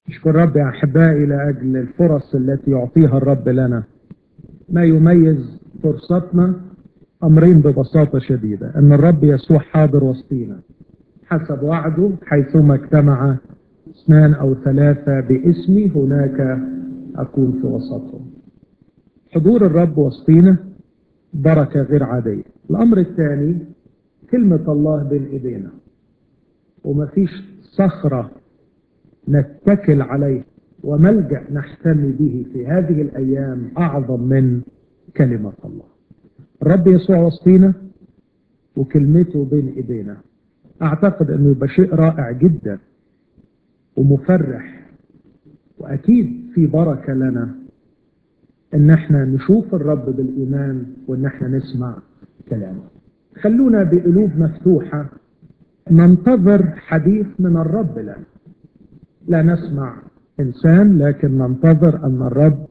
اشكر رب يا احبائي لاجل الفرص التي يعطيها الرب لنا ما يميز فرصتنا امرين ببساطه شديده ان الرب يسوع حاضر وسطينا حسب وعده حيثما اجتمع اثنان او ثلاثه باسمي هناك اكون في وسطهم حضور الرب وسطينا بركه غير عاديه الامر الثاني كلمه الله بين ايدينا ومفيش صخره نتكل عليه وملجأ نحتمي به في هذه الأيام أعظم من كلمة الله الرب يسوع وسطينا وكلمته بين إيدينا أعتقد أنه يبقى شيء رائع جدا ومفرح وأكيد في بركة لنا أن احنا نشوف الرب بالإيمان وأن احنا نسمع كلامه خلونا بقلوب مفتوحة ننتظر حديث من الرب لنا لا نسمع إنسان لكن ننتظر أن الرب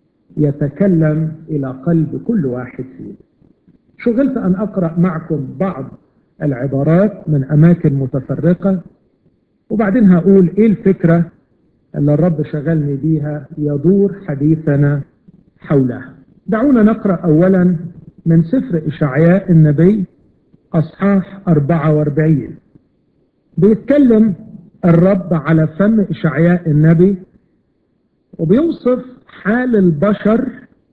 يتكلم إلى قلب كل واحد فينا شغلت أن أقرأ معكم بعض العبارات من أماكن متفرقة وبعدين هقول إيه الفكرة اللي الرب شغلني بيها يدور حديثنا حولها دعونا نقرأ أولا من سفر إشعياء النبي أصحاح 44 بيتكلم الرب على فم إشعياء النبي وبيوصف حال البشر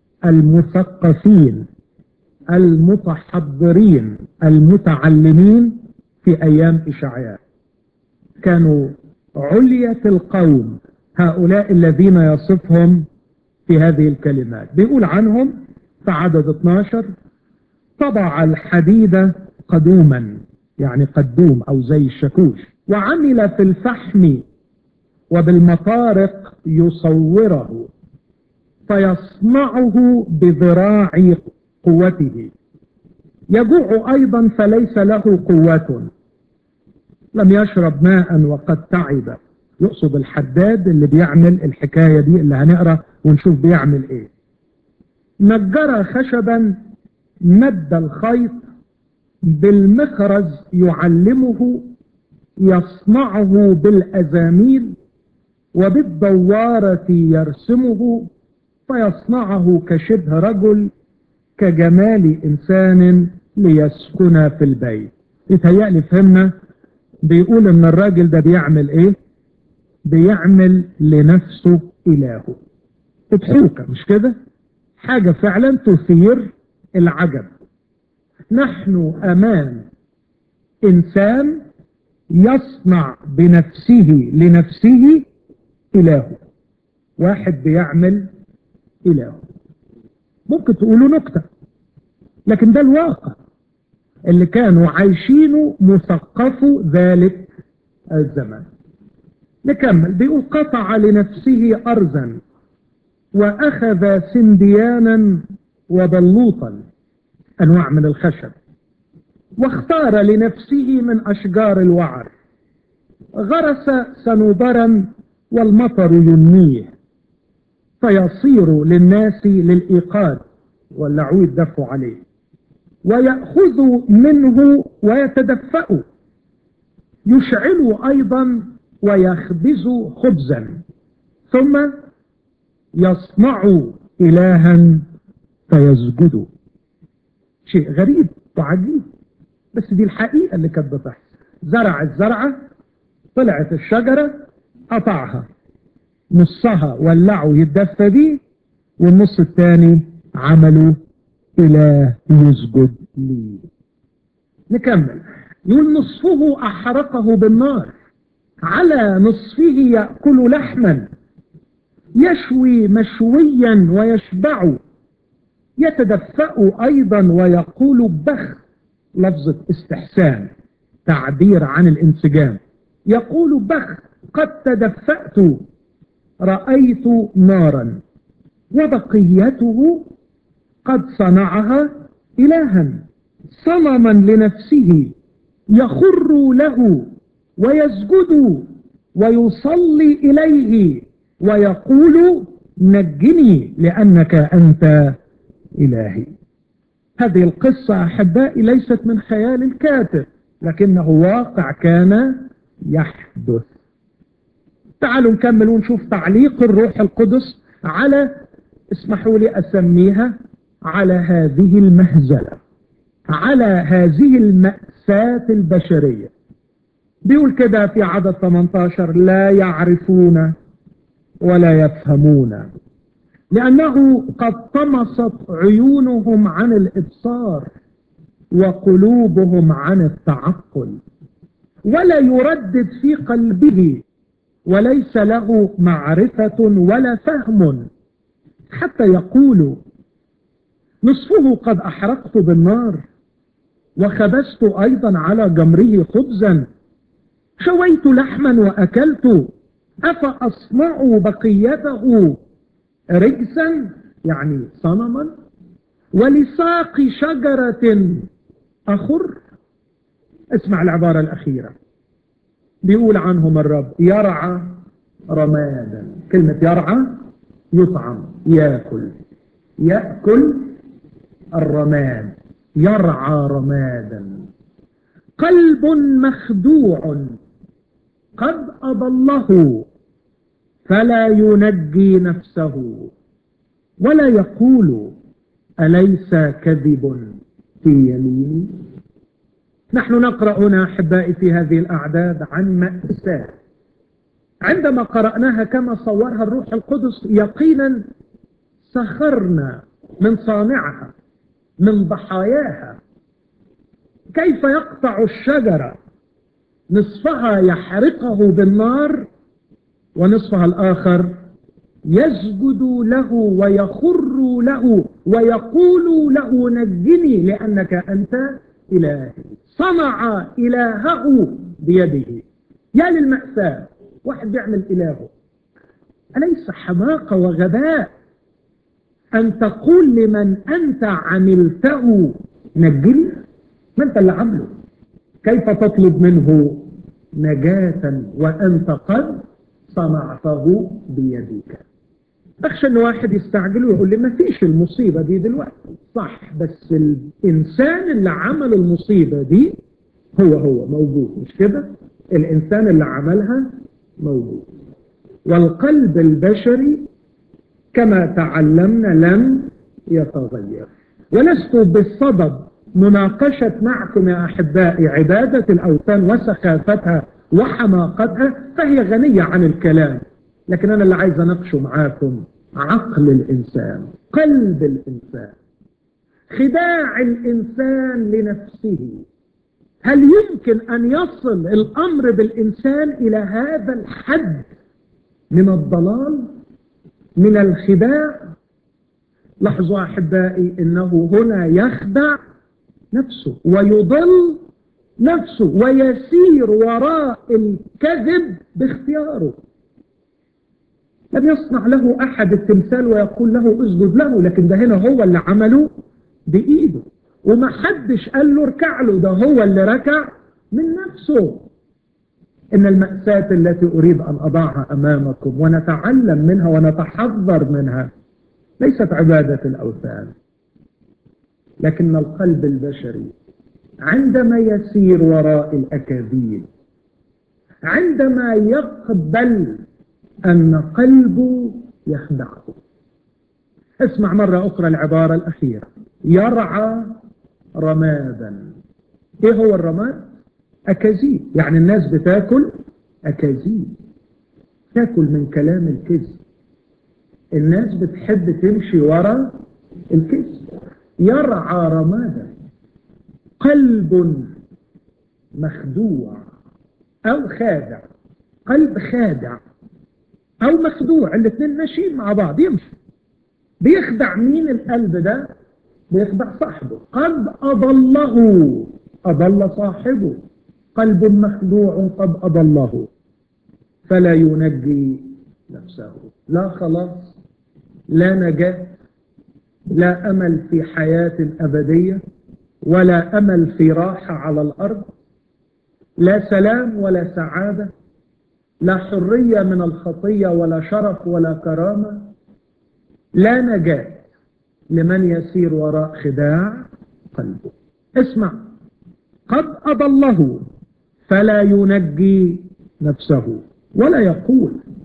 المثقفين المتحضرين المتعلمين في أيام إشعياء كانوا علية القوم هؤلاء الذين يصفهم في هذه الكلمات بيقول عنهم في عدد 12 طبع الحديد قدوما يعني قدوم أو زي الشاكوش وعمل في الفحم وبالمطارق يصوره فيصنعه بذراع قوته يجوع أيضا فليس له قوة لم يشرب ماء وقد تعب يقصد الحداد اللي بيعمل الحكاية دي اللي هنقرأ ونشوف بيعمل ايه نجر خشبا مد الخيط بالمخرز يعلمه يصنعه بالأزاميل وبالدوارة يرسمه فيصنعه كشبه رجل كجمال إنسان ليسكن في البيت يتهيألي فهمنا بيقول ان الراجل ده بيعمل ايه بيعمل لنفسه إلهه تضحوكة مش كده حاجة فعلا تثير العجب نحن أمام إنسان يصنع بنفسه لنفسه إلهه واحد بيعمل إلهه ممكن تقولوا نكتة لكن ده الواقع اللي كانوا عايشينه مثقفوا ذلك الزمن نكمل بيقول قطع لنفسه أرزا وأخذ سنديانا وبلوطا أنواع من الخشب واختار لنفسه من أشجار الوعر غرس سنوبرا والمطر ينميه فيصير للناس للإيقاد واللعوه يدفوا عليه ويأخذوا منه ويتدفأوا يشعلوا أيضا ويخبزوا خبزا ثم يصنعوا إلها فيسجدوا شيء غريب وعجيب بس دي الحقيقة اللي كانت بتحصل زرع الزرعة طلعت الشجرة قطعها نصها ولعوا يتدفى بيه والنص الثاني عملوا إله يسجد لي نكمل يقول نصفه أحرقه بالنار على نصفه يأكل لحما يشوي مشويا ويشبع يتدفأ أيضا ويقول بخ لفظة استحسان تعبير عن الانسجام يقول بخ قد تدفأت رأيت نارا وبقيته قد صنعها إلها صنما لنفسه يخر له ويسجد ويصلي إليه ويقول نجني لأنك أنت إلهي هذه القصة أحبائي ليست من خيال الكاتب لكنه واقع كان يحدث تعالوا نكمل ونشوف تعليق الروح القدس على اسمحوا لي أسميها على هذه المهزلة على هذه المأساة البشرية بيقول كده في عدد 18 لا يعرفون ولا يفهمون لأنه قد طمست عيونهم عن الإبصار وقلوبهم عن التعقل ولا يردد في قلبه وليس له معرفة ولا فهم حتى يقول نصفه قد أحرقت بالنار وخبزت أيضا على جمره خبزا شويت لحما وأكلت أفأصنع بقيته رجسا يعني صنما ولساق شجرة أخر اسمع العبارة الأخيرة بيقول عنهم الرب يرعى رمادا كلمة يرعى يطعم يأكل يأكل الرماد يرعى رمادا قلب مخدوع قد أضله فلا ينجي نفسه ولا يقول أليس كذب في يميني نحن نقرأ هنا أحبائي في هذه الأعداد عن مأساة عندما قرأناها كما صورها الروح القدس يقينا سخرنا من صانعها من ضحاياها كيف يقطع الشجرة نصفها يحرقه بالنار ونصفها الآخر يسجد له ويخر له ويقول له نجني لأنك أنت إلهي صنع إلهه بيده يا للمأساة واحد بيعمل إلهه أليس حماقة وغباء أن تقول لمن أنت عملته نجني ما أنت اللي عمله كيف تطلب منه نجاة وأنت قد صنعته بيدك أخشى أن واحد يستعجل ويقول لي ما فيش المصيبة دي دلوقتي صح بس الإنسان اللي عمل المصيبة دي هو هو موجود مش كده الإنسان اللي عملها موجود والقلب البشري كما تعلمنا لم يتغير ولست بالصدد مناقشة معكم يا أحبائي عبادة الأوثان وسخافتها وحماقتها فهي غنية عن الكلام لكن أنا اللي عايز أناقشه معاكم عقل الإنسان قلب الإنسان خداع الإنسان لنفسه هل يمكن أن يصل الأمر بالإنسان إلى هذا الحد من الضلال من الخداع لاحظوا أحبائي إنه هنا يخدع نفسه ويضل نفسه ويسير وراء الكذب باختياره لم يصنع له أحد التمثال ويقول له اسجد له لكن ده هنا هو اللي عمله بإيده وما حدش قال له اركع له ده هو اللي ركع من نفسه إن المأساة التي أريد أن أضعها أمامكم ونتعلم منها ونتحذر منها ليست عبادة الأوثان لكن القلب البشري عندما يسير وراء الأكاذيب عندما يقبل أن قلبه يخدعه اسمع مرة أخرى العبارة الأخيرة يرعى رمادا ايه هو الرماد أكاذيب يعني الناس بتاكل أكاذيب تاكل من كلام الكذب الناس بتحب تمشي ورا الكذب يرعى رمادا قلب مخدوع أو خادع قلب خادع أو مخدوع الاثنين ماشيين مع بعض يمشوا بيخدع مين القلب ده بيخدع صاحبه قد أضله أضل صاحبه قلب مخدوع قد أضله فلا ينجي نفسه لا خلاص لا نجاة لا أمل في حياة أبدية ولا أمل في راحة على الأرض لا سلام ولا سعادة لا حرية من الخطية ولا شرف ولا كرامة لا نجاة لمن يسير وراء خداع قلبه اسمع قد أضله فلا ينجي نفسه ولا يقول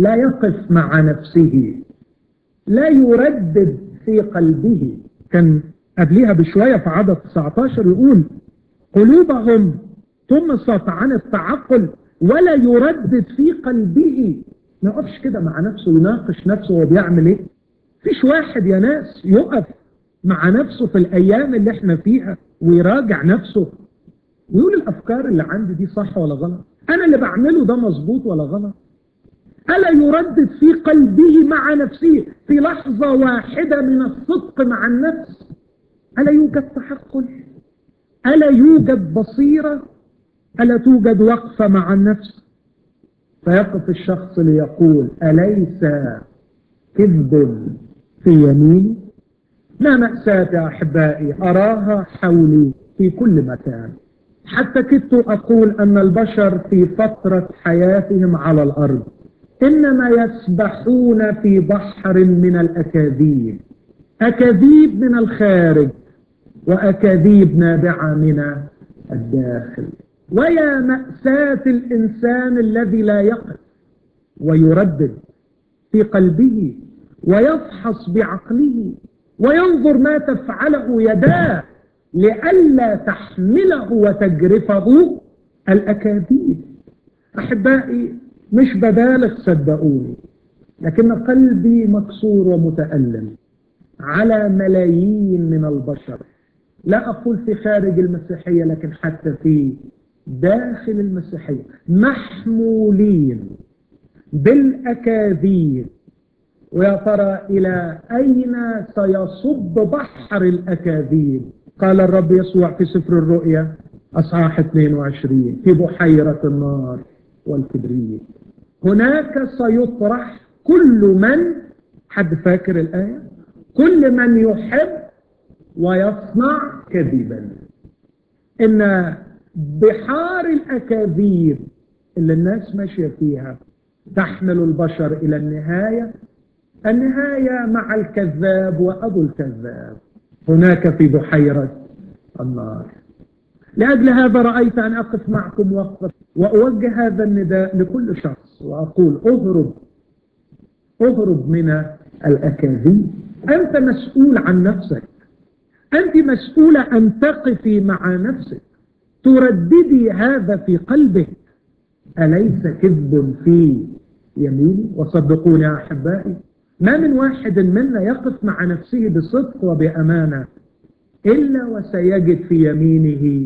لا يقف مع نفسه لا يردد في قلبه كان قبلها بشوية في عدد 19 يقول قلوبهم تمصت عن التعقل ولا يردد في قلبه ما يقفش كده مع نفسه يناقش نفسه هو بيعمل ايه فيش واحد يا ناس يقف مع نفسه في الايام اللي احنا فيها ويراجع نفسه ويقول الافكار اللي عندي دي صح ولا غلط انا اللي بعمله ده مظبوط ولا غلط ألا يردد في قلبه مع نفسه في لحظة واحدة من الصدق مع النفس ألا يوجد تحقل ألا يوجد بصيرة ألا توجد وقفة مع النفس فيقف الشخص ليقول أليس كذب في يميني ما مأساة يا أحبائي أراها حولي في كل مكان حتى كدت أقول أن البشر في فترة حياتهم على الأرض إنما يسبحون في بحر من الأكاذيب أكاذيب من الخارج وأكاذيب نابعة من الداخل ويا مأساة الإنسان الذي لا يقف ويردد في قلبه ويفحص بعقله وينظر ما تفعله يداه لئلا تحمله وتجرفه الأكاذيب أحبائي مش ببالغ صدقوني لكن قلبي مكسور ومتألم على ملايين من البشر لا أقول في خارج المسيحية لكن حتى في داخل المسيحية محمولين بالأكاذيب ويا ترى إلى أين سيصب بحر الأكاذيب قال الرب يسوع في سفر الرؤيا أصحاح 22 في بحيرة النار والكبريت هناك سيطرح كل من حد فاكر الآية كل من يحب ويصنع كذبا إن بحار الأكاذيب اللي الناس ماشية فيها تحمل البشر إلى النهاية النهاية مع الكذاب وأبو الكذاب هناك في بحيرة النار لأجل هذا رأيت أن أقف معكم وقفة وأوجه هذا النداء لكل شخص وأقول اهرب اهرب من الأكاذيب أنت مسؤول عن نفسك أنت مسؤولة أن تقفي مع نفسك ترددي هذا في قلبك أليس كذب في يميني وصدقوني يا أحبائي ما من واحد منا يقف مع نفسه بصدق وبأمانة إلا وسيجد في يمينه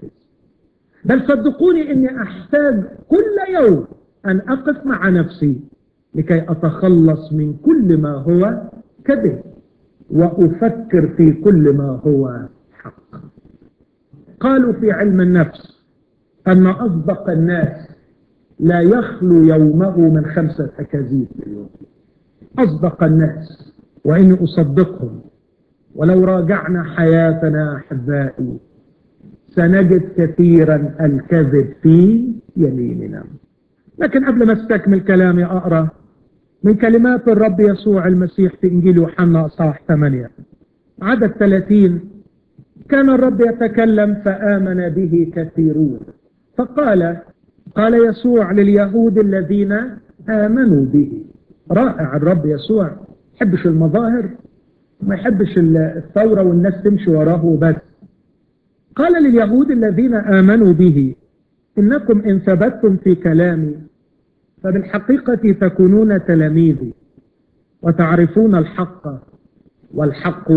بل صدقوني أني أحتاج كل يوم أن أقف مع نفسي لكي أتخلص من كل ما هو كذب وأفكر في كل ما هو حق قالوا في علم النفس أن أصدق الناس لا يخلو يومه من خمسة أكاذيب في اليوم أصدق الناس وإني أصدقهم ولو راجعنا حياتنا أحبائي سنجد كثيرا الكذب في يميننا لكن قبل ما استكمل كلامي أقرأ من كلمات الرب يسوع المسيح في إنجيل يوحنا أصحاح 8 عدد 30 كان الرب يتكلم فآمن به كثيرون فقال قال يسوع لليهود الذين آمنوا به رائع الرب يسوع يحبش المظاهر ما يحبش الثورة والناس تمشي وراه وبس قال لليهود الذين آمنوا به إنكم إن ثبتتم في كلامي فبالحقيقة تكونون تلاميذي وتعرفون الحق والحق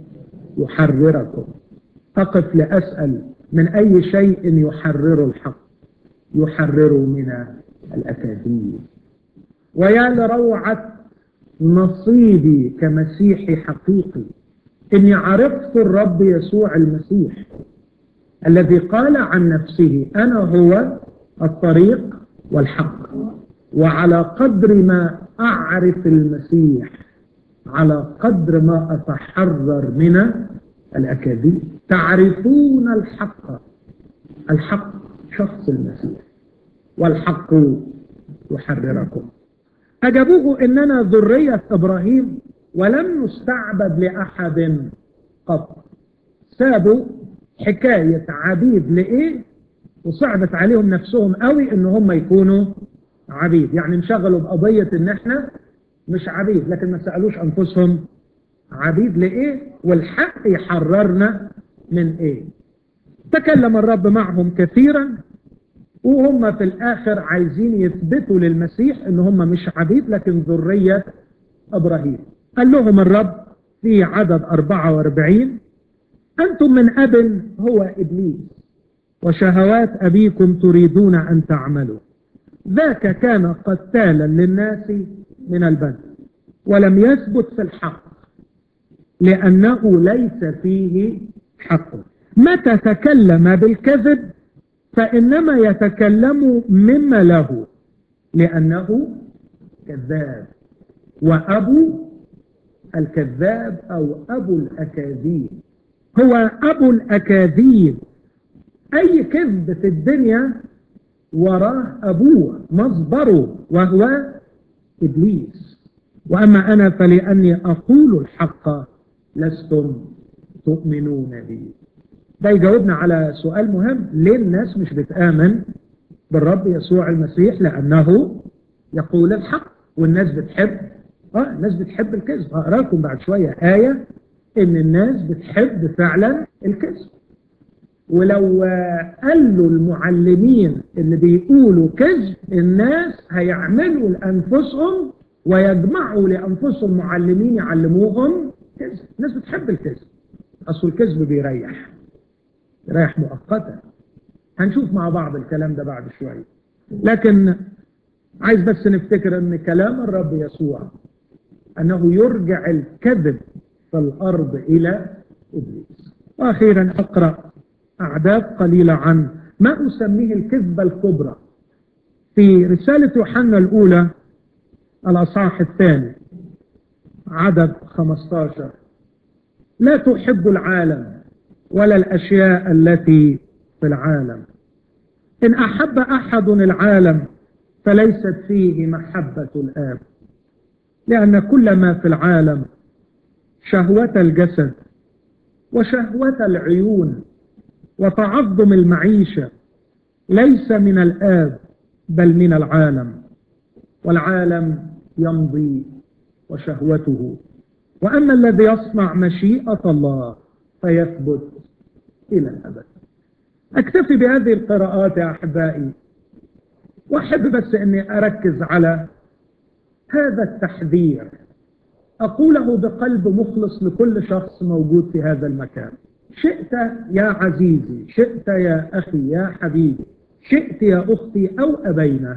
يحرركم أقف لأسأل من أي شيء يحرر الحق يحرر من الأكاذيب ويا لروعة نصيبي كمسيحي حقيقي إني عرفت الرب يسوع المسيح الذي قال عن نفسه أنا هو الطريق والحق وعلى قدر ما أعرف المسيح على قدر ما أتحرر من الأكاذيب تعرفون الحق الحق شخص المسيح والحق يحرركم أجابوه إننا ذرية إبراهيم ولم نستعبد لأحد قط سابوا حكاية عبيد لإيه وصعبت عليهم نفسهم قوي إن هم يكونوا عبيد يعني انشغلوا بقضية ان احنا مش عبيد لكن ما سألوش انفسهم عبيد لايه والحق يحررنا من ايه تكلم الرب معهم كثيرا وهم في الاخر عايزين يثبتوا للمسيح ان هم مش عبيد لكن ذرية ابراهيم قال لهم الرب في عدد 44 انتم من اب هو ابليس وشهوات ابيكم تريدون ان تعملوا ذاك كان قتالا للناس من البدن ولم يثبت في الحق لأنه ليس فيه حق متى تكلم بالكذب فإنما يتكلم مما له لأنه كذاب وأبو الكذاب أو أبو الأكاذيب هو أبو الأكاذيب أي كذب في الدنيا وراه أبوه مصدره وهو إبليس وأما أنا فلأني أقول الحق لستم تؤمنون بي ده يجاوبنا على سؤال مهم ليه الناس مش بتآمن بالرب يسوع المسيح لأنه يقول الحق والناس بتحب اه الناس بتحب الكذب هقرا لكم بعد شوية آية إن الناس بتحب فعلا الكذب ولو قالوا المعلمين اللي بيقولوا كذب الناس هيعملوا لأنفسهم ويجمعوا لأنفسهم معلمين يعلموهم كذب الناس بتحب الكذب أصل الكذب بيريح يريح مؤقتا هنشوف مع بعض الكلام ده بعد شوية لكن عايز بس نفتكر ان كلام الرب يسوع انه يرجع الكذب في الارض الى ابليس واخيرا اقرا اعداد قليله عن ما اسميه الكذبه الكبرى في رساله يوحنا الاولى الاصحاح الثاني عدد 15 لا تحب العالم ولا الاشياء التي في العالم ان احب احد العالم فليست فيه محبه الاب لان كل ما في العالم شهوه الجسد وشهوه العيون وتعظم المعيشه ليس من الاب بل من العالم والعالم يمضي وشهوته واما الذي يصنع مشيئه الله فيثبت الى الابد اكتفي بهذه القراءات يا احبائي واحب بس اني اركز على هذا التحذير اقوله بقلب مخلص لكل شخص موجود في هذا المكان شئت يا عزيزي شئت يا اخي يا حبيبي شئت يا اختي او ابينا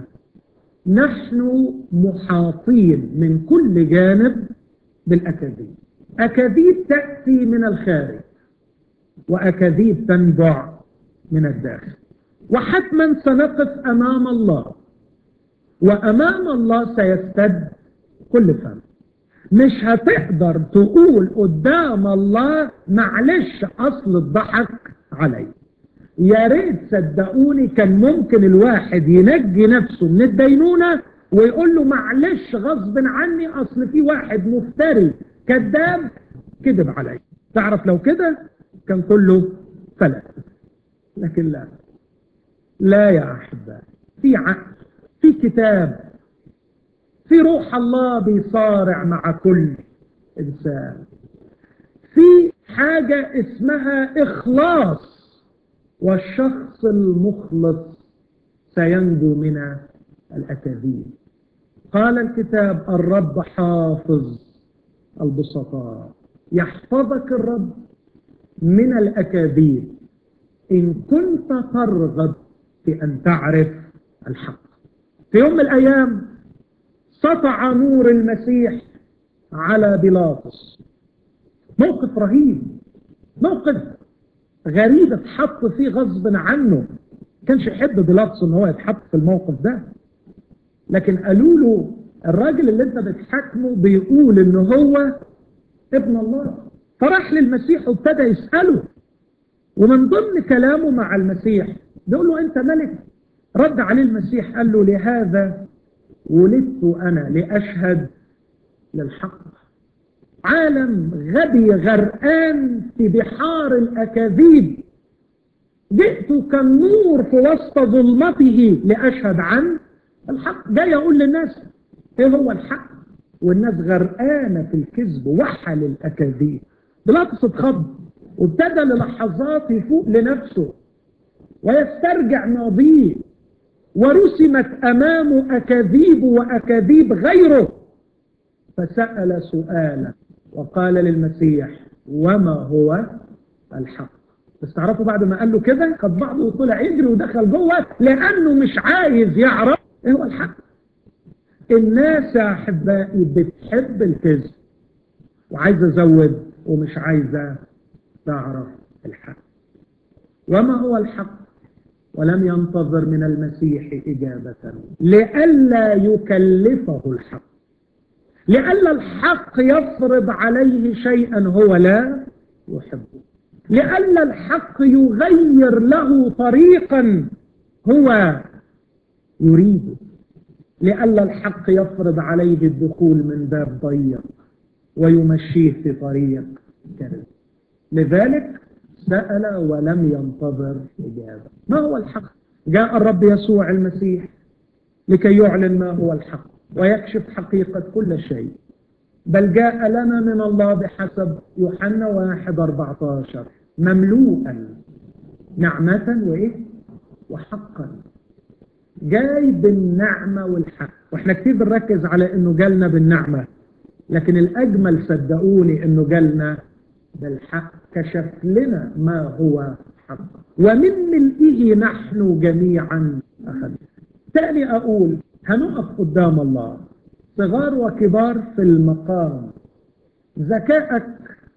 نحن محاطين من كل جانب بالاكاذيب اكاذيب تاتي من الخارج واكاذيب تنبع من الداخل وحتما سنقف امام الله وامام الله سيستد كل فم مش هتقدر تقول قدام الله معلش اصل الضحك علي يا ريت صدقوني كان ممكن الواحد ينجي نفسه من الدينونة ويقول له معلش غصب عني اصل في واحد مفتري كذاب كذب علي تعرف لو كده كان كله فلت لكن لا لا يا احبائي في عقل في كتاب في روح الله بيصارع مع كل انسان في حاجة اسمها اخلاص والشخص المخلص سينجو من الاكاذيب قال الكتاب الرب حافظ البسطاء يحفظك الرب من الاكاذيب ان كنت ترغب في ان تعرف الحق في يوم من الايام سطع نور المسيح على بيلاطس موقف رهيب موقف غريب اتحط فيه غصب عنه كانش يحب بيلاطس ان هو يتحط في الموقف ده لكن قالوا له الراجل اللي انت بتحاكمه بيقول ان هو ابن الله فراح للمسيح وابتدى يسأله ومن ضمن كلامه مع المسيح بيقول له انت ملك رد عليه المسيح قال له لهذا ولدت انا لاشهد للحق عالم غبي غرقان في بحار الاكاذيب جئت كالنور في وسط ظلمته لاشهد عن الحق جاي اقول للناس ايه هو الحق والناس غرقانه في الكذب وحل الاكاذيب بيلاطس اتخض وابتدى للحظات يفوق لنفسه ويسترجع ماضيه ورسمت امامه اكاذيب واكاذيب غيره فسال سؤالا وقال للمسيح وما هو الحق بس تعرفوا بعد ما قال له كده خد بعضه وطلع يجري ودخل جوه لانه مش عايز يعرف ايه هو الحق الناس يا احبائي بتحب الكذب وعايزه ازود ومش عايزه تعرف الحق وما هو الحق ولم ينتظر من المسيح إجابة لئلا يكلفه الحق لئلا الحق يفرض عليه شيئا هو لا يحبه لئلا الحق يغير له طريقا هو يريده لئلا الحق يفرض عليه الدخول من باب ضيق ويمشيه في طريق كريم لذلك سأل ولم ينتظر إجابة ما هو الحق جاء الرب يسوع المسيح لكي يعلن ما هو الحق ويكشف حقيقة كل شيء بل جاء لنا من الله بحسب يوحنا واحد 14 مملوءا نعمة وإيه وحقا جاي بالنعمة والحق واحنا كتير بنركز على انه جالنا بالنعمة لكن الاجمل صدقوني انه جالنا بالحق كشف لنا ما هو حق ومن ملئه نحن جميعا أخذنا تاني أقول هنقف قدام الله صغار وكبار في المقام ذكائك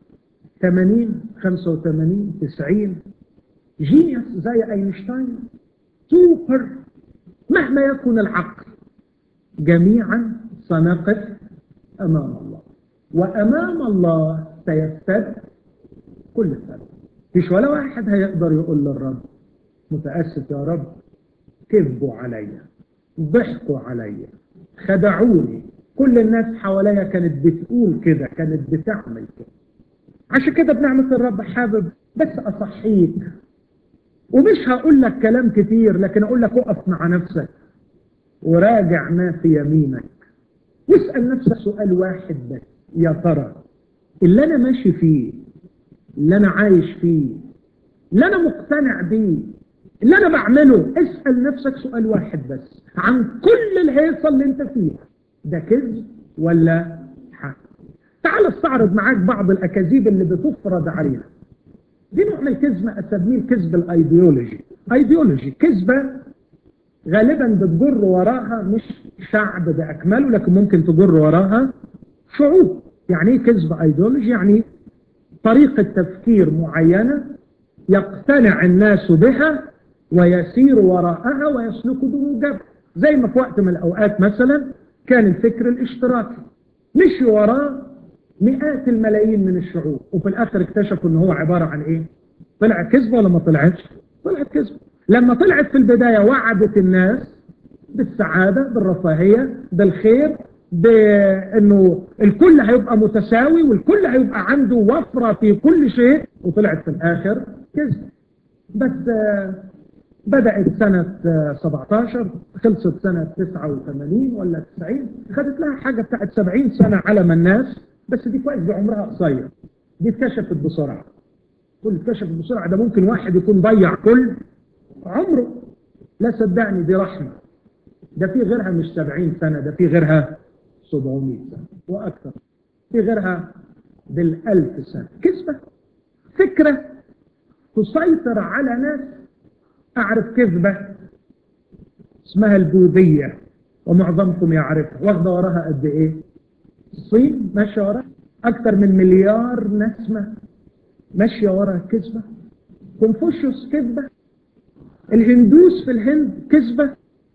80 85 90 جينيوس زي اينشتاين سوبر مهما يكن العقل جميعا سنقف امام الله وامام الله سيفتد كل سنة فيش ولا واحد هيقدر يقول للرب متأسف يا رب كذبوا عليا ضحكوا عليا خدعوني كل الناس حواليا كانت بتقول كده كانت بتعمل كده عشان كده بنعمة الرب حابب بس أصحيك ومش هقول لك كلام كتير لكن أقول لك اقف مع نفسك وراجع ما في يمينك واسأل نفسك سؤال واحد بس يا ترى اللي أنا ماشي فيه اللي أنا عايش فيه اللي أنا مقتنع بيه اللي أنا بعمله اسأل نفسك سؤال واحد بس عن كل الهيصة اللي أنت فيها ده كذب ولا حق تعال استعرض معاك بعض الأكاذيب اللي بتفرض علينا دي نوع من الكذب أسميه الكذب الأيديولوجي أيديولوجي كذبة غالبا بتجر وراها مش شعب بأكمله لكن ممكن تجر وراها شعوب يعني ايه كذب ايديولوجي يعني طريقة تفكير معينة يقتنع الناس بها ويسير وراءها ويسلك بموجبها زي ما في وقت من الأوقات مثلا كان الفكر الاشتراكي مشي وراه مئات الملايين من الشعوب وفي الآخر اكتشفوا ان هو عبارة عن ايه طلع كذب ولا ما طلعتش طلعت كذب لما طلعت في البداية وعدت الناس بالسعادة بالرفاهية بالخير بانه الكل هيبقى متساوي والكل هيبقى عنده وفرة في كل شيء وطلعت في الاخر كذب بس بدأت سنة 17 خلصت سنة 89 ولا 90 خدت لها حاجة بتاعت 70 سنة على ما الناس بس دي كويس دي عمرها قصير دي اتكشفت بسرعة كل اتكشفت بسرعة ده ممكن واحد يكون ضيع كل عمره لا صدقني دي رحمة ده في غيرها مش 70 سنة ده في غيرها 700 سنة وأكثر في غيرها بالألف سنة كذبة فكرة تسيطر على ناس أعرف كذبة اسمها البوذية ومعظمكم يعرفها واخدة وراها قد إيه الصين ماشية وراها أكثر من مليار نسمة ماشية وراها كذبة كونفوشيوس كذبة الهندوس في الهند كذبة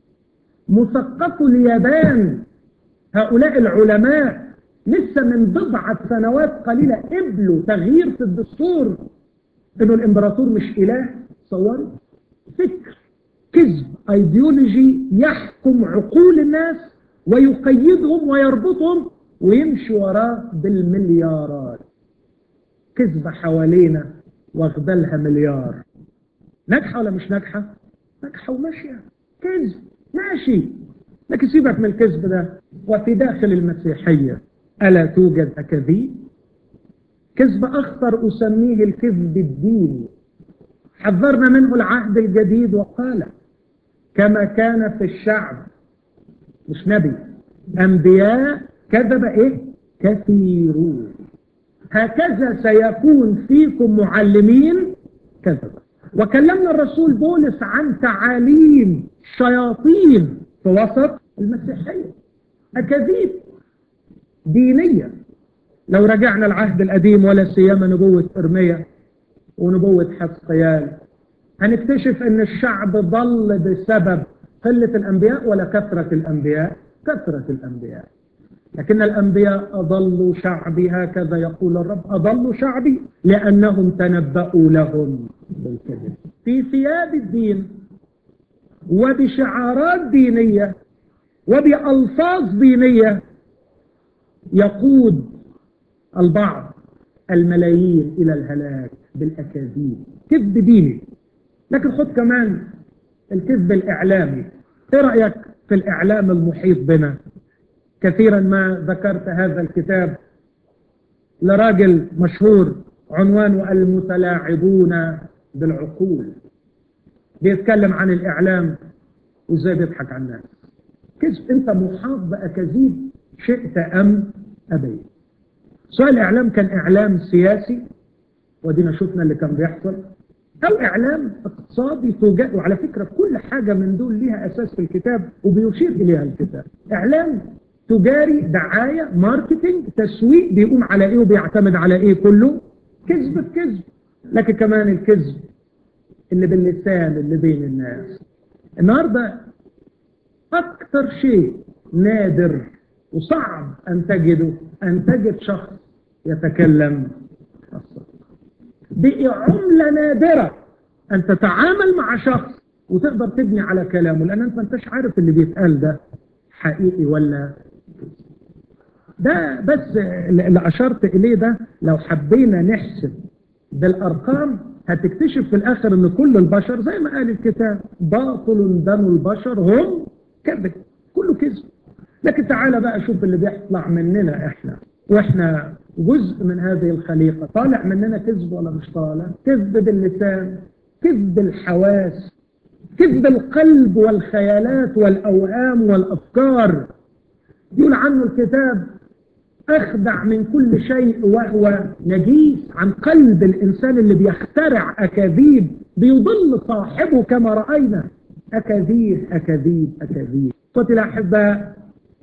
مثقفو اليابان هؤلاء العلماء لسه من بضعة سنوات قليلة قبلوا تغيير في الدستور انه الامبراطور مش اله صوروا فكر كذب ايديولوجي يحكم عقول الناس ويقيدهم ويربطهم ويمشي وراه بالمليارات كذبة حوالينا واخدلها مليار ناجحة ولا مش ناجحة ناجحة وماشية كذب ماشي لكن سيبك من الكذب ده وفي داخل المسيحية ألا توجد أكاذيب كذب أخطر أسميه الكذب الديني حذرنا منه العهد الجديد وقال كما كان في الشعب مش نبي أنبياء كذب إيه كثيرون هكذا سيكون فيكم معلمين كذبا وكلمنا الرسول بولس عن تعاليم شياطين في وسط المسيحية أكاذيب دينية لو رجعنا العهد القديم ولا سيما نبوة إرميا ونبوة حسقيال هنكتشف ان الشعب ضل بسبب قلة الأنبياء ولا كثرة الأنبياء كثرة الأنبياء لكن الأنبياء أضلوا شعبي هكذا يقول الرب أضلوا شعبي لأنهم تنبأوا لهم بالكذب في ثياب الدين وبشعارات دينية وبألفاظ دينية يقود البعض الملايين إلى الهلاك بالأكاذيب كذب ديني لكن خد كمان الكذب الإعلامي ايه رأيك في الإعلام المحيط بنا كثيرا ما ذكرت هذا الكتاب لراجل مشهور عنوانه المتلاعبون بالعقول بيتكلم عن الإعلام وازاي بيضحك على الناس كذب انت محاط بأكاذيب شئت أم أبيت سواء الإعلام كان إعلام سياسي ودينا شفنا اللي كان بيحصل أو إعلام اقتصادي توجد وعلى فكرة كل حاجة من دول ليها أساس في الكتاب وبيشير إليها الكتاب إعلام تجاري دعاية ماركتينج تسويق بيقوم على إيه وبيعتمد على إيه كله كذب بكذب لكن كمان الكذب اللي باللسان اللي بين الناس النهاردة أكثر شيء نادر وصعب أن تجده أن تجد شخص يتكلم الصدق بقي عملة نادرة أن تتعامل مع شخص وتقدر تبني على كلامه لأن أنت انتش عارف اللي بيتقال ده حقيقي ولا ده بس اللي أشرت إليه ده لو حبينا نحسب بالأرقام هتكتشف في الآخر أن كل البشر زي ما قال الكتاب باطل دم البشر هم كذب كله كذب لكن تعالى بقى شوف اللي بيطلع مننا احنا واحنا جزء من هذه الخليقة طالع مننا كذب ولا مش طالع كذب باللسان كذب الحواس كذب القلب والخيالات والأوهام والأفكار يقول عنه الكتاب أخدع من كل شيء وهو نجيس عن قلب الإنسان اللي بيخترع أكاذيب بيضل صاحبه كما رأينا أكاذيب أكاذيب أكاذيب قتل أحباء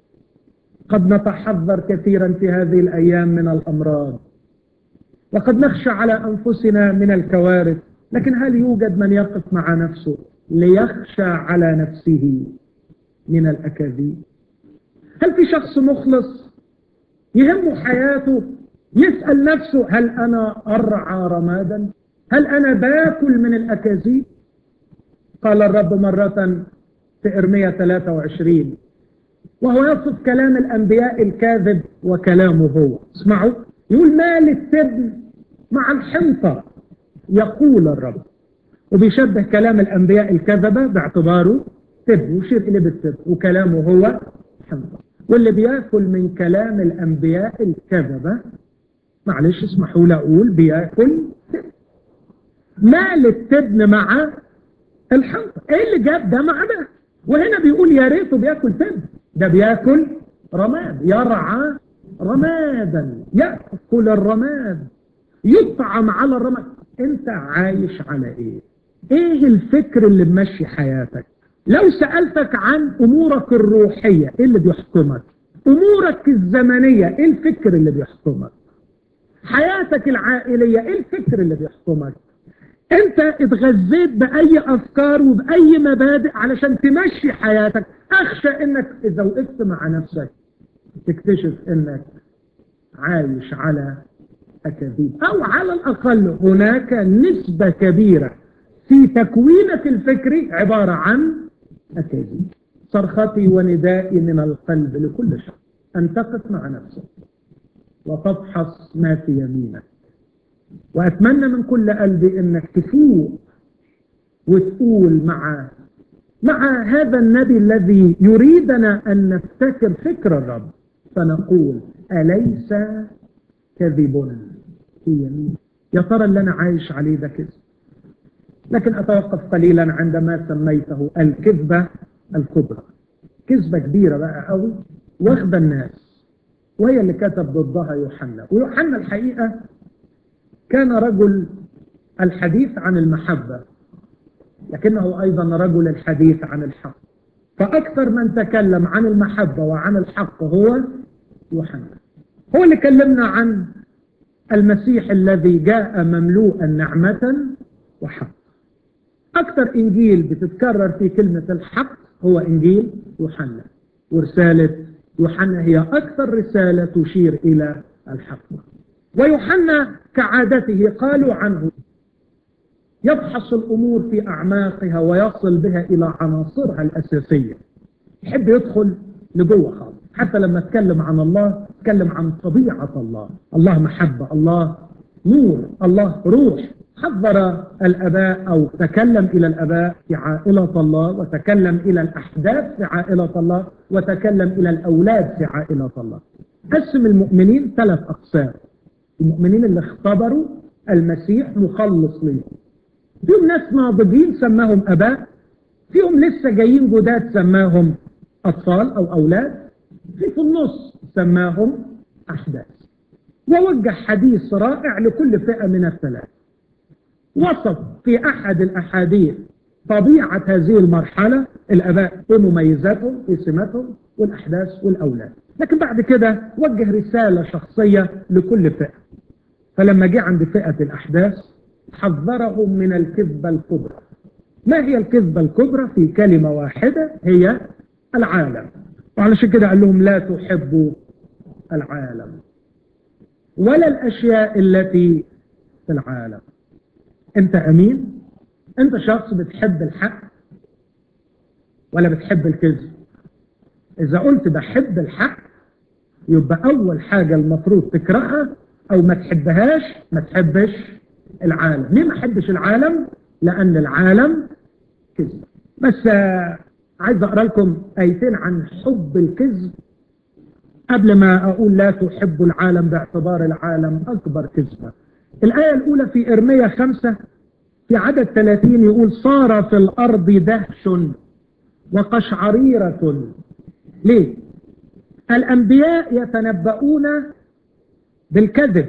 قد نتحذر كثيرا في هذه الأيام من الأمراض وقد نخشى على أنفسنا من الكوارث لكن هل يوجد من يقف مع نفسه ليخشى على نفسه من الأكاذيب هل في شخص مخلص يهم حياته يسأل نفسه هل أنا أرعى رمادا هل أنا باكل من الأكاذيب قال الرب مرة في إرمية 23 وهو يصف كلام الأنبياء الكاذب وكلامه هو اسمعوا يقول ما للتبن مع الحنطة يقول الرب وبيشبه كلام الأنبياء الكذبة باعتباره تبن يشير إليه بالتبن وكلامه هو حنطة واللي بياكل من كلام الأنبياء الكذبة معلش اسمحوا لي أقول بياكل تبن ما للتبن مع الحنطة ايه اللي جاب ده مع ده وهنا بيقول يا ريته بياكل تبن ده بياكل رماد يرعى رمادا يأكل الرماد يطعم على الرماد انت عايش على ايه ايه الفكر اللي ممشي حياتك لو سألتك عن امورك الروحية ايه اللي بيحكمك امورك الزمنية ايه الفكر اللي بيحكمك حياتك العائلية ايه الفكر اللي بيحكمك انت اتغذيت باي افكار وباي مبادئ علشان تمشي حياتك اخشى انك اذا وقفت مع نفسك تكتشف انك عايش على اكاذيب او على الاقل هناك نسبة كبيرة في تكوينك الفكري عبارة عن اكاذيب صرختي وندائي من القلب لكل شخص ان تقف مع نفسك وتفحص ما في يمينك وأتمنى من كل قلبي أنك تفوق وتقول مع مع هذا النبي الذي يريدنا أن نفتكر فكر الرب فنقول أليس كذبنا في يمين يا ترى اللي أنا عايش عليه ده كذب لكن أتوقف قليلا عندما سميته الكذبة الكبرى كذبة كبيرة بقى قوي واخدة الناس وهي اللي كتب ضدها يوحنا ويوحنا الحقيقة كان رجل الحديث عن المحبة لكنه أيضا رجل الحديث عن الحق فأكثر من تكلم عن المحبة وعن الحق هو يوحنا هو اللي كلمنا عن المسيح الذي جاء مملوءا نعمة وحق أكثر إنجيل بتتكرر في كلمة الحق هو إنجيل يوحنا ورسالة يوحنا هي أكثر رسالة تشير إلى الحق ويوحنا كعادته قالوا عنه يبحث الأمور في أعماقها ويصل بها إلى عناصرها الأساسية يحب يدخل لجوه خالص حتى لما اتكلم عن الله اتكلم عن طبيعة الله الله محبة الله نور الله روح حذر الأباء أو تكلم إلى الأباء في عائلة الله وتكلم إلى الأحداث في عائلة الله وتكلم إلى الأولاد في عائلة الله قسم المؤمنين ثلاث أقسام المؤمنين اللي اختبروا المسيح مخلص لهم فيهم ناس ناضجين سماهم أباء فيهم لسه جايين جداد سماهم أطفال أو أولاد في في النص سماهم أحداث ووجه حديث رائع لكل فئة من الثلاث وصف في أحد الأحاديث طبيعة هذه المرحلة الأباء إيه مميزاتهم إيه سماتهم والأحداث والأولاد لكن بعد كده وجه رسالة شخصية لكل فئة فلما جه عند فئة الأحداث حذرهم من الكذبة الكبرى ما هي الكذبة الكبرى في كلمة واحدة هي العالم وعلشان كده قال لهم لا تحبوا العالم ولا الأشياء التي في العالم انت امين انت شخص بتحب الحق ولا بتحب الكذب اذا قلت بحب الحق يبقى اول حاجة المفروض تكرهها او ما تحبهاش ما تحبش العالم ليه ما تحبش العالم لان العالم كذب بس عايز اقرا لكم ايتين عن حب الكذب قبل ما اقول لا تحب العالم باعتبار العالم اكبر كذبه الآية الأولى في إرمية خمسة في عدد 30 يقول صار في الأرض دهش وقشعريرة ليه؟ الأنبياء يتنبؤون بالكذب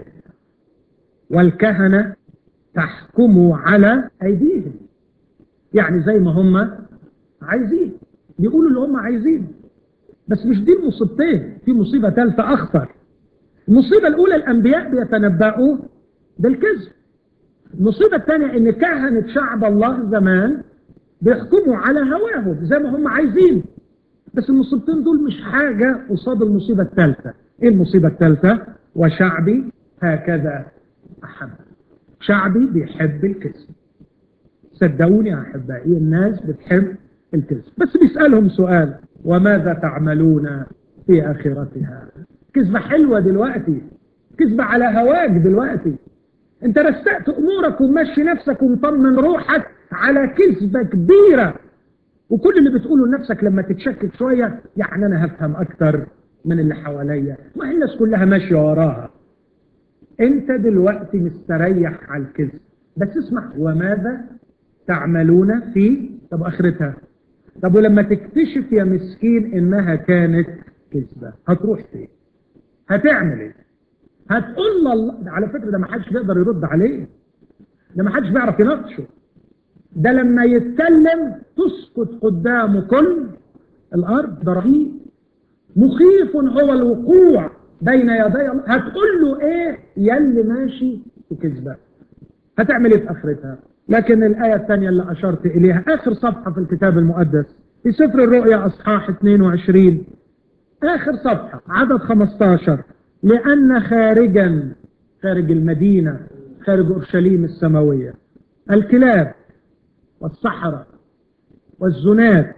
والكهنة تحكم على أيديهم يعني زي ما هم عايزين بيقولوا اللي هم عايزين بس مش دي المصيبتين في مصيبة ثالثة أخطر المصيبة الأولى الأنبياء بيتنبؤوا بالكذب المصيبة الثانية ان كهنة شعب الله زمان بيحكموا على هواهم زي ما هم عايزين بس المصيبتين دول مش حاجة قصاد المصيبة الثالثة ايه المصيبة الثالثة وشعبي هكذا احب شعبي بيحب الكذب صدقوني يا احبائي الناس بتحب الكذب بس بيسألهم سؤال وماذا تعملون في اخرتها كذبة حلوة دلوقتي كذبة على هواك دلوقتي انت رستقت امورك ومشي نفسك ومطمن روحك على كذبة كبيرة وكل اللي بتقوله لنفسك لما تتشكك شوية يعني انا هفهم اكتر من اللي حواليا ما هي الناس كلها ماشية وراها انت دلوقتي مستريح على الكذب بس اسمع وماذا تعملون في طب اخرتها طب ولما تكتشف يا مسكين انها كانت كذبة هتروح فين هتعمل ايه هتقول الله على فكرة ده ما حدش بيقدر يرد عليه ده ما حدش بيعرف يناقشه ده لما يتكلم تسكت قدامه كل الارض ده رهيب مخيف هو الوقوع بين يدي الله هتقول له ايه يلي ماشي في كذبة هتعمل ايه في اخرتها لكن الآية الثانية اللي أشرت إليها آخر صفحة في الكتاب المقدس في سفر الرؤيا أصحاح 22 آخر صفحة عدد 15 لأن خارجا خارج المدينة خارج أورشليم السماوية الكلاب والصحراء والزنات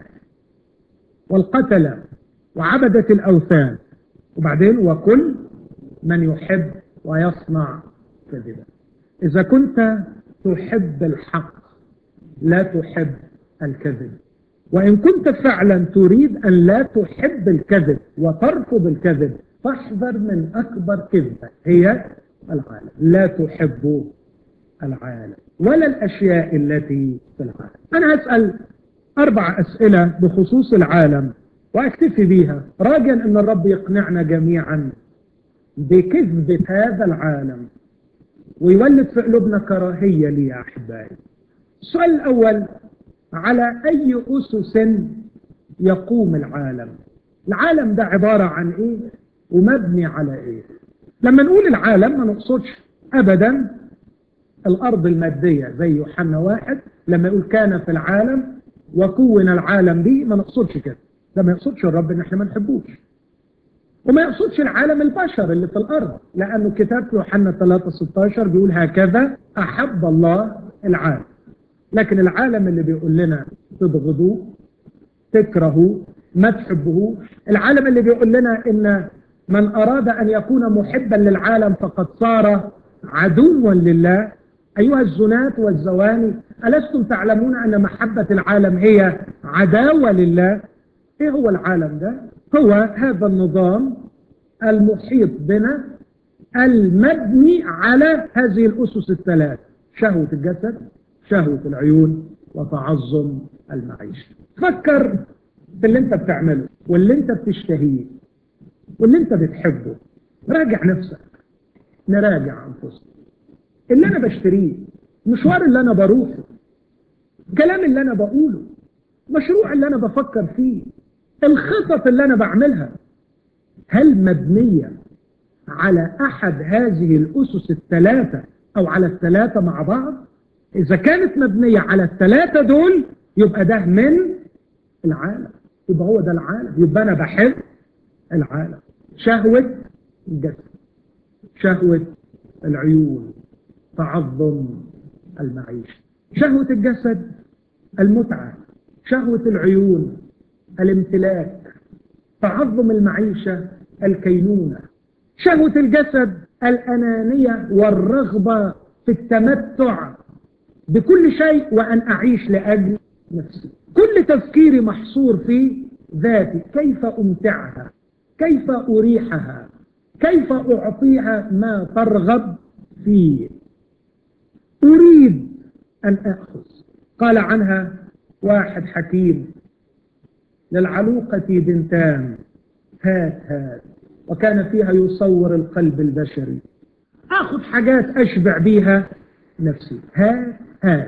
والقتلة وعبدة الأوثان وبعدين وكل من يحب ويصنع كذبا إذا كنت تحب الحق لا تحب الكذب وإن كنت فعلا تريد أن لا تحب الكذب وترفض الكذب فاحذر من أكبر كذبة هي العالم لا تحب العالم ولا الأشياء التي في العالم أنا هسأل أربع أسئلة بخصوص العالم وأكتفي بيها راجا أن الرب يقنعنا جميعا بكذبة هذا العالم ويولد في قلوبنا كراهية لي يا أحبائي السؤال الأول على أي أسس يقوم العالم العالم ده عبارة عن إيه ومبني على إيه لما نقول العالم ما نقصدش أبدا الأرض المادية زي يوحنا واحد لما يقول كان في العالم وكون العالم دي ما نقصدش كده ده ما يقصدش الرب ان احنا ما نحبوش وما يقصدش العالم البشر اللي في الارض لانه كتاب يوحنا 3 16 بيقول هكذا احب الله العالم لكن العالم اللي بيقول لنا تبغضوه تكرهوه ما تحبوه العالم اللي بيقول لنا ان من اراد ان يكون محبا للعالم فقد صار عدوا لله ايها الزنات والزواني الستم تعلمون ان محبه العالم هي عداوه لله ايه هو العالم ده هو هذا النظام المحيط بنا المبني على هذه الاسس الثلاث شهوه الجسد شهوه العيون وتعظم المعيشه فكر في اللي انت بتعمله واللي انت بتشتهيه واللي انت بتحبه راجع نفسك نراجع انفسنا اللي انا بشتريه المشوار اللي انا بروحه الكلام اللي انا بقوله المشروع اللي انا بفكر فيه الخطط اللي انا بعملها هل مبنية على احد هذه الاسس الثلاثة او على الثلاثة مع بعض اذا كانت مبنية على الثلاثة دول يبقى ده من العالم يبقى هو ده العالم يبقى انا بحب العالم شهوة الجسد شهوة العيون تعظم المعيشة شهوة الجسد المتعة شهوة العيون الامتلاك تعظم المعيشة الكينونة شهوة الجسد الأنانية والرغبة في التمتع بكل شيء وأن أعيش لأجل نفسي كل تفكيري محصور في ذاتي كيف أمتعها كيف أريحها كيف أعطيها ما ترغب فيه أريد أن أخذ قال عنها واحد حكيم للعلوقة بنتان هات هات وكان فيها يصور القلب البشري أخذ حاجات أشبع بيها نفسي هات هات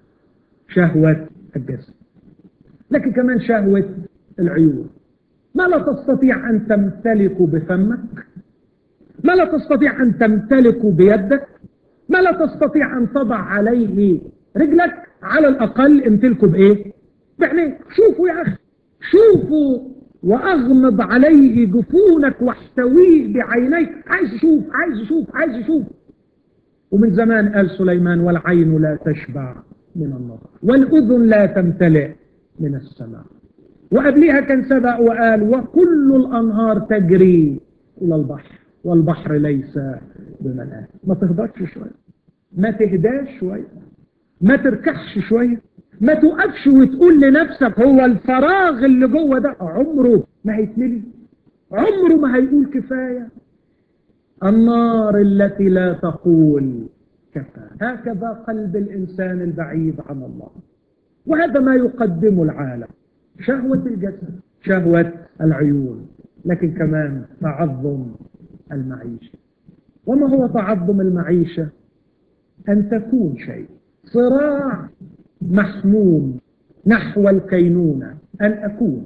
شهوة الجسد لكن كمان شهوة العيون ما لا تستطيع أن تمتلك بفمك ما لا تستطيع أن تمتلك بيدك ما لا تستطيع أن تضع عليه رجلك على الأقل امتلكه بإيه بعينيك شوفوا يا أخي شوفوا وأغمض عليه جفونك واحتويه بعينيك عايز يشوف عايز يشوف عايز يشوف ومن زمان قال سليمان والعين لا تشبع من النظر والأذن لا تمتلئ من السماء وقبلها كان سبق وقال وكل الأنهار تجري إلى البحر والبحر ليس بملآن ما تهدرش شوية ما تهداش شوية ما تركحش شوية ما توقفش وتقول لنفسك هو الفراغ اللي جوه ده عمره ما هيتملي عمره ما هيقول كفاية النار التي لا تقول كفى هكذا قلب الإنسان البعيد عن الله وهذا ما يقدمه العالم شهوة الجسد شهوة العيون لكن كمان تعظم المعيشة وما هو تعظم المعيشة أن تكون شيء صراع محموم نحو الكينونة أن أكون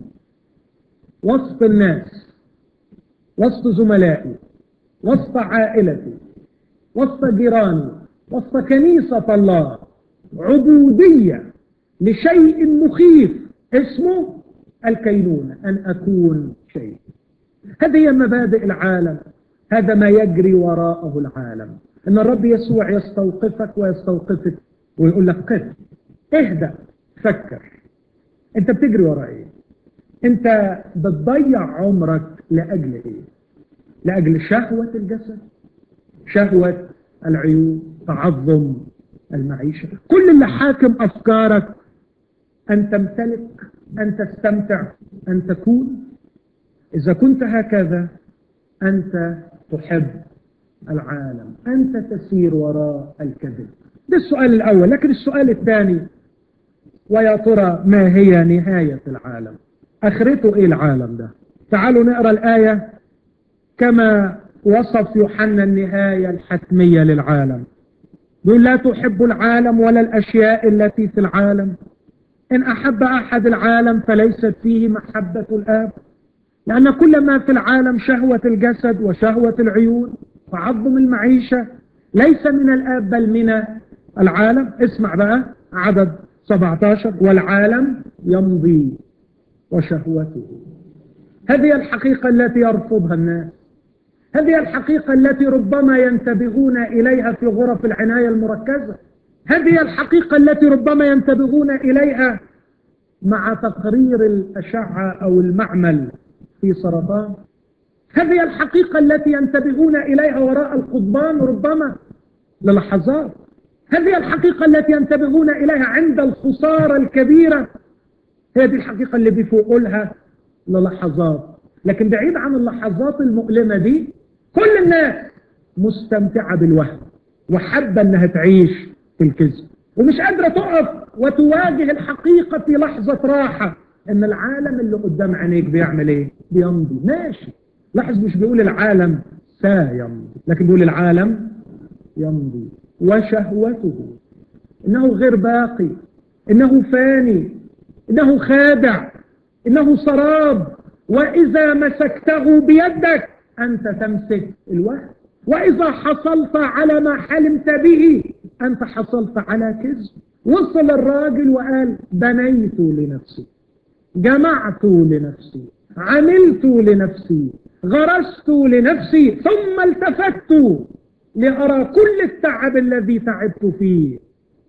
وسط الناس وسط زملائي وسط عائلتي وسط جيراني وسط كنيسة الله عبودية لشيء مخيف اسمه الكينونة أن أكون شيء هذه هي مبادئ العالم هذا ما يجري وراءه العالم ان الرب يسوع يستوقفك ويستوقفك ويقول لك قف اهدأ فكر انت بتجري وراء ايه انت بتضيع عمرك لاجل ايه لاجل شهوة الجسد شهوة العيون تعظم المعيشة كل اللي حاكم افكارك ان تمتلك أن تستمتع أن تكون إذا كنت هكذا أنت تحب العالم أنت تسير وراء الكذب ده السؤال الأول لكن السؤال الثاني ويا ترى ما هي نهاية العالم أخرته إيه العالم ده تعالوا نقرأ الآية كما وصف يوحنا النهاية الحتمية للعالم يقول لا تحب العالم ولا الأشياء التي في العالم إن أحب أحد العالم فليست فيه محبة الآب لأن كل ما في العالم شهوة الجسد وشهوة العيون وعظم المعيشة ليس من الآب بل من العالم اسمع بقى عدد 17 والعالم يمضي وشهوته هذه الحقيقة التي يرفضها الناس هذه الحقيقة التي ربما ينتبهون إليها في غرف العناية المركزة هذه الحقيقة التي ربما ينتبهون إليها مع تقرير الأشعة أو المعمل في سرطان هذه الحقيقة التي ينتبهون إليها وراء القضبان ربما للحظات هذه الحقيقة التي ينتبهون إليها عند الخسارة الكبيرة هي دي الحقيقة اللي بيفوقوا لها للحظات لكن بعيد عن اللحظات المؤلمة دي كل الناس مستمتعة بالوهم وحابة انها تعيش في الكذب ومش قادرة تقف وتواجه الحقيقة في لحظة راحة ان العالم اللي قدام عينيك بيعمل ايه بيمضي ماشي لاحظ مش بيقول العالم سيمضي لكن بيقول العالم يمضي وشهوته انه غير باقي انه فاني انه خادع انه سراب واذا مسكته بيدك انت تمسك الوهم واذا حصلت على ما حلمت به انت حصلت على كذب وصل الراجل وقال بنيت لنفسي جمعت لنفسي عملت لنفسي غرست لنفسي ثم التفت لأرى كل التعب الذي تعبت فيه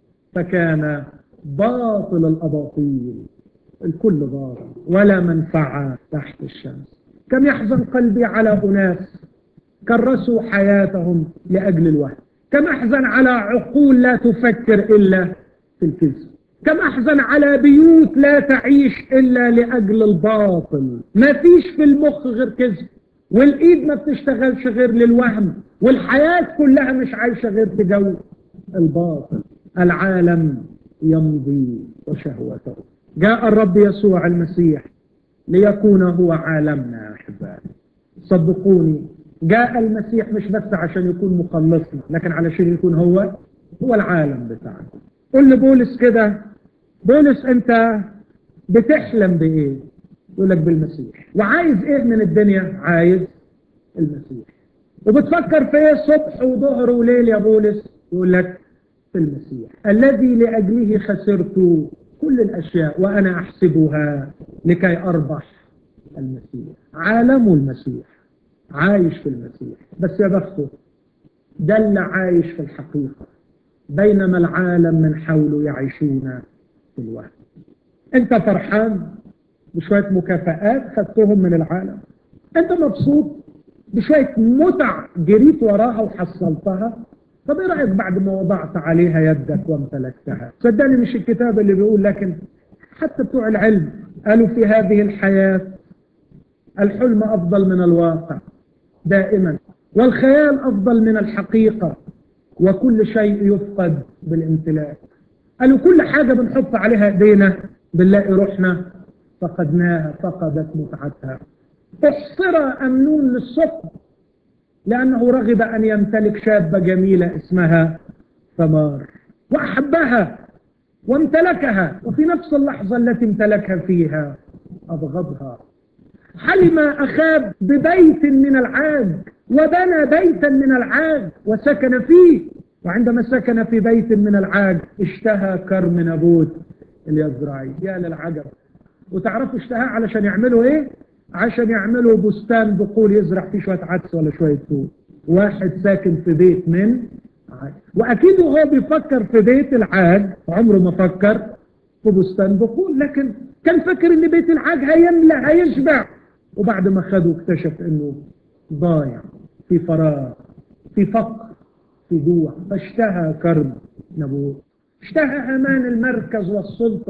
فكان باطل الأباطيل الكل باطل ولا منفعة تحت الشمس كم يحزن قلبي على أناس كرسوا حياتهم لأجل الوهم كم أحزن على عقول لا تفكر إلا في الكذب كم أحزن على بيوت لا تعيش إلا لأجل الباطل ما فيش في المخ غير كذب والإيد ما بتشتغلش غير للوهم والحياة كلها مش عايشة غير في جو الباطل العالم يمضي وشهوته جاء الرب يسوع المسيح ليكون هو عالمنا يا أحبائي صدقوني جاء المسيح مش بس عشان يكون مخلصنا لكن علشان يكون هو هو العالم بتاعنا قل لبولس كده بولس انت بتحلم بايه يقول لك بالمسيح وعايز ايه من الدنيا عايز المسيح وبتفكر في ايه صبح وظهر وليل يا بولس يقول لك في المسيح الذي لاجله خسرت كل الاشياء وانا احسبها لكي اربح المسيح عالم المسيح عايش في المسيح بس يا بخته ده اللي عايش في الحقيقه بينما العالم من حوله يعيشون في الوهم انت فرحان بشوية مكافآت خدتهم من العالم انت مبسوط بشوية متع جريت وراها وحصلتها طب ايه رأيك بعد ما وضعت عليها يدك وامتلكتها صدقني مش الكتاب اللي بيقول لكن حتى بتوع العلم قالوا في هذه الحياة الحلم أفضل من الواقع دائما والخيال أفضل من الحقيقة وكل شيء يفقد بالامتلاك قالوا كل حاجة بنحط عليها ايدينا بنلاقي روحنا فقدناها فقدت متعتها احصر أمنون للصبح لأنه رغب أن يمتلك شابة جميلة اسمها ثمار وأحبها وامتلكها وفي نفس اللحظة التي امتلكها فيها أبغضها حلم أخاب ببيت من العاج وبنى بيتا من العاج وسكن فيه وعندما سكن في بيت من العاج اشتهى كرم نابوت اليزرعي يا للعجب وتعرفوا اشتهى علشان يعملوا ايه عشان يعملوا بستان بقول يزرع فيه شوية عدس ولا شوية فول واحد ساكن في بيت من عاج واكيد وهو بيفكر في بيت العاج عمره ما فكر في بستان بقول لكن كان فاكر ان بيت العاج هيملى هيشبع وبعد ما خده اكتشف انه ضايع في فراغ في فقر في جوع فاشتهى كرم نبوت اشتهى امان المركز والسلطة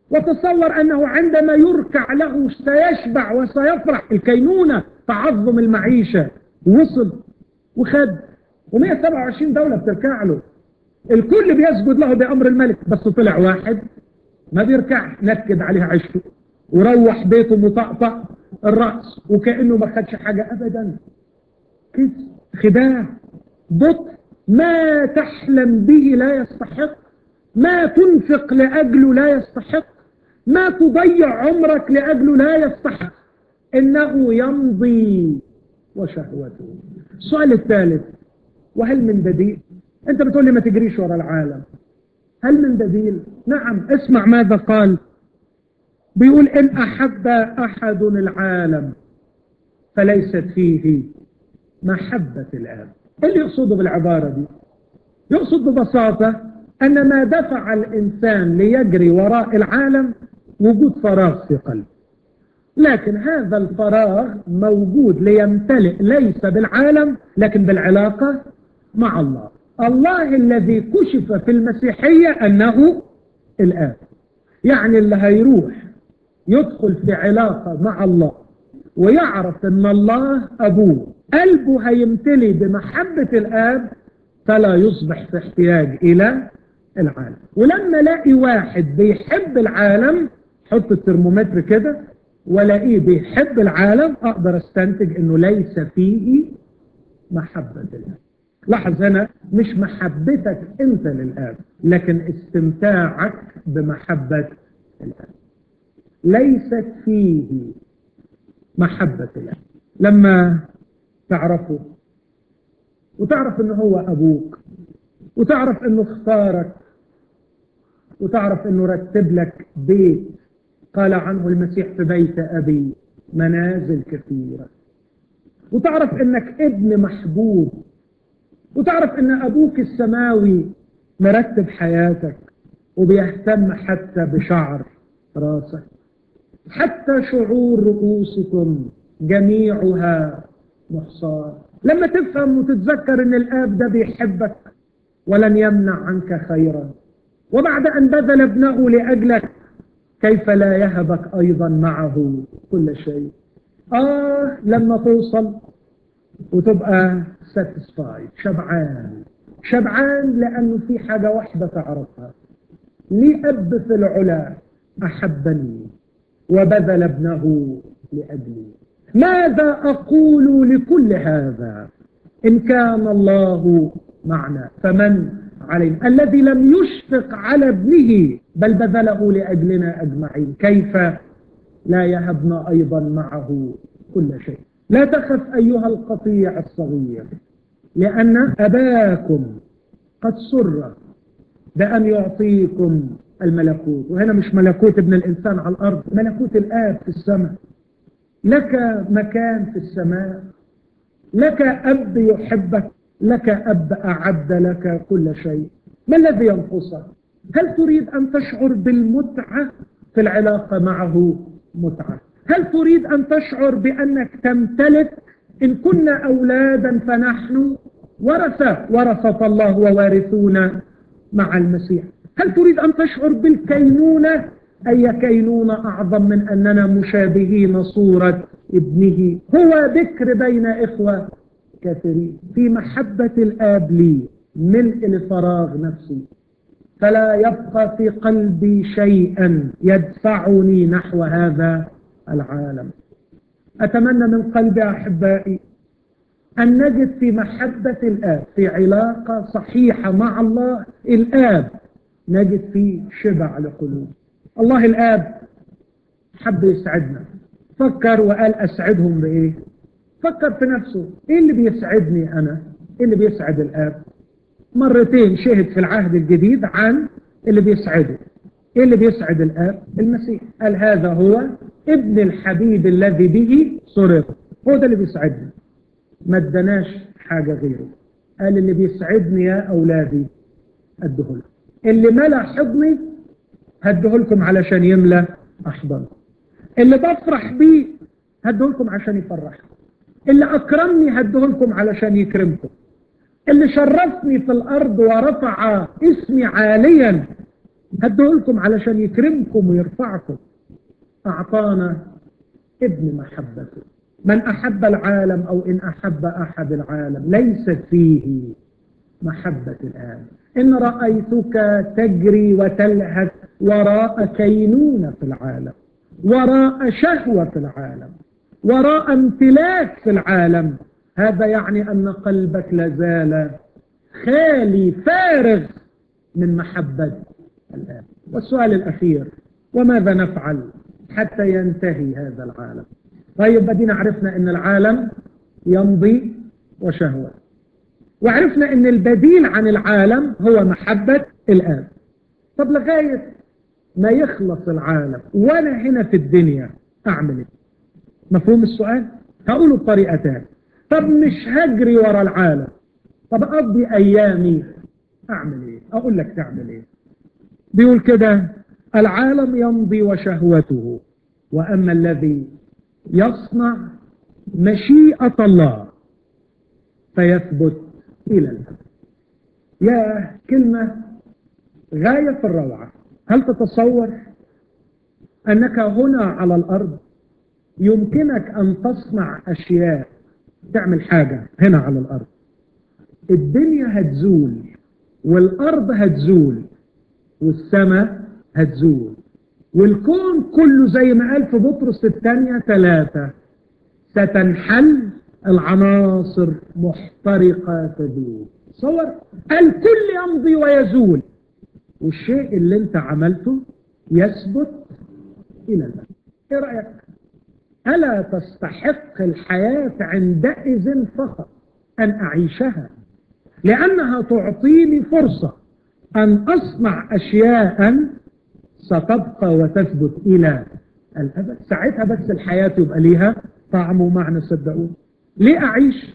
وتصور أنه عندما يركع له سيشبع وسيفرح الكينونة تعظم المعيشة وصل وخد و127 دولة بتركع له الكل بيسجد له بأمر الملك بس طلع واحد ما بيركع نكد عليه عيشته وروح بيته مطقطق الرأس وكأنه ما خدش حاجة أبدا كده خداع بطء ما تحلم به لا يستحق ما تنفق لأجله لا يستحق ما تضيع عمرك لأجله لا يستحق إنه يمضي وشهوته السؤال الثالث وهل من بديل انت بتقول لي ما تجريش ورا العالم هل من بديل نعم اسمع ماذا قال بيقول ان احب احد العالم فليست فيه محبة الاب ايه اللي يقصده بالعبارة دي يقصد ببساطة ان ما دفع الانسان ليجري وراء العالم وجود فراغ في قلبه لكن هذا الفراغ موجود ليمتلئ ليس بالعالم لكن بالعلاقة مع الله الله الذي كشف في المسيحية أنه الآب يعني اللي هيروح يدخل في علاقة مع الله ويعرف أن الله أبوه قلبه هيمتلي بمحبة الآب فلا يصبح في احتياج إلى العالم ولما الاقي واحد بيحب العالم حط الترمومتر كده ولاقيه بيحب العالم اقدر استنتج انه ليس فيه محبة الاب لاحظ هنا مش محبتك انت للاب لكن استمتاعك بمحبة الاب ليست فيه محبة الاب لما تعرفه وتعرف انه هو ابوك وتعرف انه اختارك وتعرف انه رتب لك بيت قال عنه المسيح في بيت ابي منازل كثيرة وتعرف انك ابن محبوب وتعرف ان ابوك السماوي مرتب حياتك وبيهتم حتى بشعر راسك حتى شعور رؤوسكم جميعها محصاة لما تفهم وتتذكر ان الاب ده بيحبك ولن يمنع عنك خيرا وبعد ان بذل ابنه لاجلك كيف لا يهبك ايضا معه كل شيء اه لما توصل وتبقى ساتسفايد شبعان شبعان لانه في حاجة واحدة تعرفها لي اب في العلا احبني وبذل ابنه لاجلي ماذا اقول لكل هذا ان كان الله معنا فمن علينا الذي لم يشفق على ابنه بل بذله لأجلنا أجمعين كيف لا يهبنا أيضا معه كل شيء لا تخف أيها القطيع الصغير لأن أباكم قد سر بأن يعطيكم الملكوت وهنا مش ملكوت ابن الإنسان على الأرض ملكوت الآب في السماء لك مكان في السماء لك أب يحبك لك أب أعد لك كل شيء ما الذي ينقصك هل تريد أن تشعر بالمتعة في العلاقة معه متعة هل تريد أن تشعر بأنك تمتلك إن كنا أولادا فنحن ورثة ورثة الله ووارثون مع المسيح هل تريد أن تشعر بالكينونة أي كينونة أعظم من أننا مشابهين صورة ابنه هو ذكر بين إخوة كثيرين في محبة الآب لي ملء لفراغ نفسي فلا يبقى في قلبي شيئا يدفعني نحو هذا العالم أتمنى من قلبي أحبائي أن نجد في محبة الآب في علاقة صحيحة مع الله الآب نجد فيه شبع لقلوب الله الآب حب يسعدنا فكر وقال أسعدهم بإيه فكر في نفسه إيه اللي بيسعدني أنا إيه اللي بيسعد الآب مرتين شهد في العهد الجديد عن اللي بيسعده ايه اللي بيسعد الاب المسيح قال هذا هو ابن الحبيب الذي به سرر هو ده اللي بيسعدني ما اداناش حاجه غيره قال اللي بيسعدني يا اولادي اديه اللي ملا حضني هديه لكم علشان يملى احضاني اللي بفرح بيه هديه لكم عشان يفرحكم اللي اكرمني هديه لكم علشان يكرمكم اللي شرفني في الأرض ورفع اسمي عاليا هديهولكم علشان يكرمكم ويرفعكم أعطانا ابن محبته من أحب العالم أو إن أحب أحد العالم ليست فيه محبة الآن إن رأيتك تجري وتلهث وراء كينونة في العالم وراء شهوة في العالم وراء امتلاك في العالم هذا يعني أن قلبك لازال خالي فارغ من محبة الآن والسؤال الأخير وماذا نفعل حتى ينتهي هذا العالم طيب بدينا عرفنا أن العالم يمضي وشهوة وعرفنا أن البديل عن العالم هو محبة الآن طب لغاية ما يخلص العالم وأنا هنا في الدنيا أعمل إيه مفهوم السؤال هقوله بطريقتان طب مش هجري ورا العالم طب أقضي أيامي أعمل إيه أقول لك تعمل إيه بيقول كده العالم يمضي وشهوته وأما الذي يصنع مشيئة الله فيثبت إلى الأبد يا كلمة غاية في الروعة هل تتصور أنك هنا على الأرض يمكنك أن تصنع أشياء تعمل حاجة هنا على الأرض الدنيا هتزول والأرض هتزول والسماء هتزول والكون كله زي ما قال في بطرس الثانية ثلاثة ستنحل العناصر محترقة تذوب صور الكل يمضي ويزول والشيء اللي انت عملته يثبت الى الأبد ايه رأيك ألا تستحق الحياة عندئذ فقط أن أعيشها لأنها تعطيني فرصة أن أصنع أشياء ستبقى وتثبت إلى الأبد ساعتها بس الحياة يبقى ليها طعم ومعنى صدقون ليه أعيش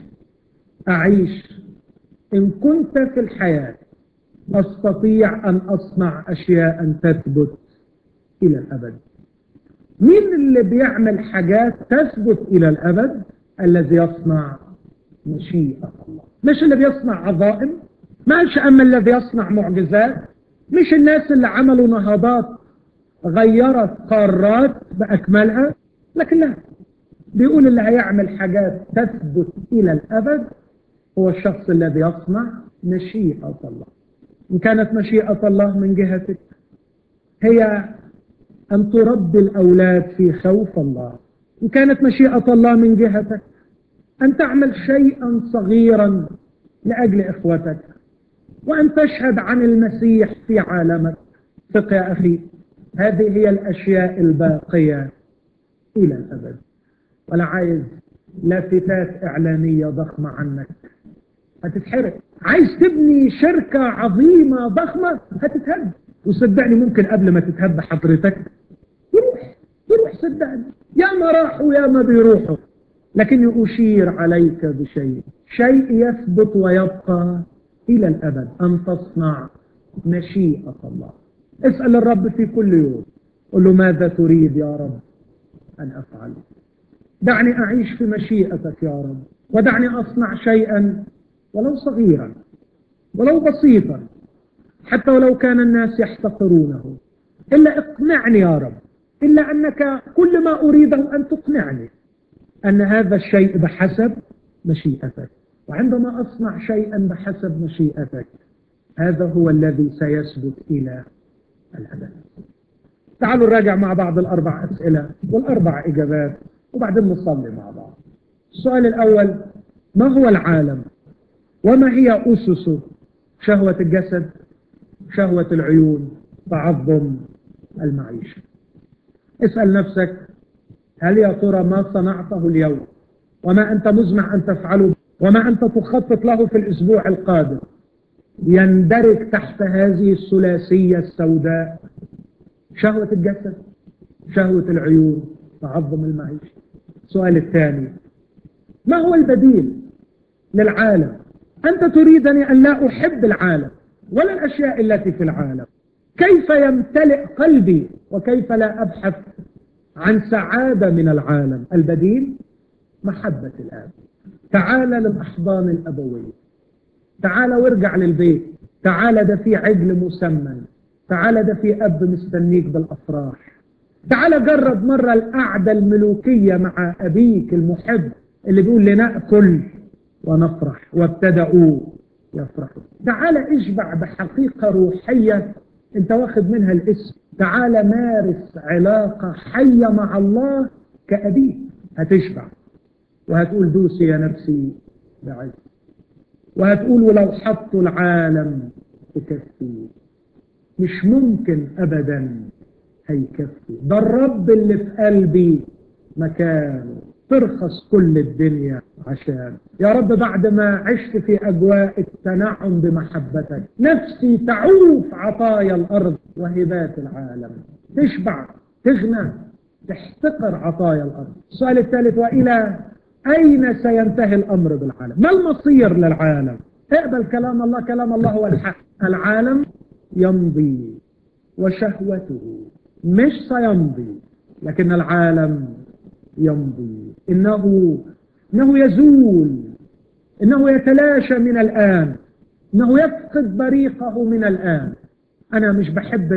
أعيش إن كنت في الحياة أستطيع أن أصنع أشياء تثبت إلى الأبد مين اللي بيعمل حاجات تثبت إلى الأبد الذي يصنع مشيئة الله مش اللي بيصنع عظائم مش أما الذي يصنع معجزات مش الناس اللي عملوا نهضات غيرت قارات بأكملها لكن لا بيقول اللي هيعمل حاجات تثبت إلى الأبد هو الشخص الذي يصنع مشيئة الله إن كانت مشيئة الله من جهتك هي أن تربي الأولاد في خوف الله إن كانت مشيئة الله من جهتك أن تعمل شيئا صغيرا لأجل إخوتك وأن تشهد عن المسيح في عالمك ثق يا أخي هذه هي الأشياء الباقية إلى الأبد ولا عايز لافتات إعلانية ضخمة عنك هتتحرق عايز تبني شركة عظيمة ضخمة هتتهد وصدقني ممكن قبل ما تتهب حضرتك يروح يروح صدقني يا ما راحوا يا ما بيروحوا لكني أشير عليك بشيء شيء يثبت ويبقى إلى الأبد أن تصنع مشيئة الله اسأل الرب في كل يوم قل له ماذا تريد يا رب أن أفعل دعني أعيش في مشيئتك يا رب ودعني أصنع شيئا ولو صغيرا ولو بسيطا حتى ولو كان الناس يحتقرونه إلا اقنعني يا رب إلا أنك كل ما أريده أن تقنعني أن هذا الشيء بحسب مشيئتك وعندما أصنع شيئا بحسب مشيئتك هذا هو الذي سيثبت إلى الأبد تعالوا نراجع مع بعض الأربع أسئلة والأربع إجابات وبعدين نصلي مع بعض السؤال الأول ما هو العالم وما هي أسسه شهوة الجسد شهوة العيون تعظم المعيشة اسأل نفسك هل يا ترى ما صنعته اليوم وما أنت مزمع أن تفعله وما أنت تخطط له في الأسبوع القادم يندرج تحت هذه الثلاثية السوداء شهوة الجسد شهوة العيون تعظم المعيشة السؤال الثاني ما هو البديل للعالم أنت تريدني أن لا أحب العالم ولا الأشياء التي في العالم كيف يمتلئ قلبي وكيف لا أبحث عن سعادة من العالم البديل محبة الآب تعال للأحضان الأبوية تعال وارجع للبيت تعال ده في عجل مسمن تعال ده في أب مستنيك بالأفراح تعال جرب مرة القعدة الملوكية مع أبيك المحب اللي بيقول لنأكل ونفرح وابتدأوا يفرحوا تعال اشبع بحقيقة روحية انت واخد منها الاسم تعال مارس علاقة حية مع الله كأبيك هتشبع وهتقول دوسي يا نفسي بعز وهتقول ولو حطوا العالم تكفي مش ممكن ابدا هيكفي ده الرب اللي في قلبي مكانه ترخص كل الدنيا عشان يا رب بعد ما عشت في أجواء التنعم بمحبتك نفسي تعوف عطايا الأرض وهبات العالم تشبع تغنى تحتقر عطايا الأرض السؤال الثالث وإلى أين سينتهي الأمر بالعالم ما المصير للعالم اقبل كلام الله كلام الله هو الحق العالم يمضي وشهوته مش سيمضي لكن العالم يمضي إنه إنه يزول إنه يتلاشى من الآن إنه يفقد بريقه من الآن أنا مش بحب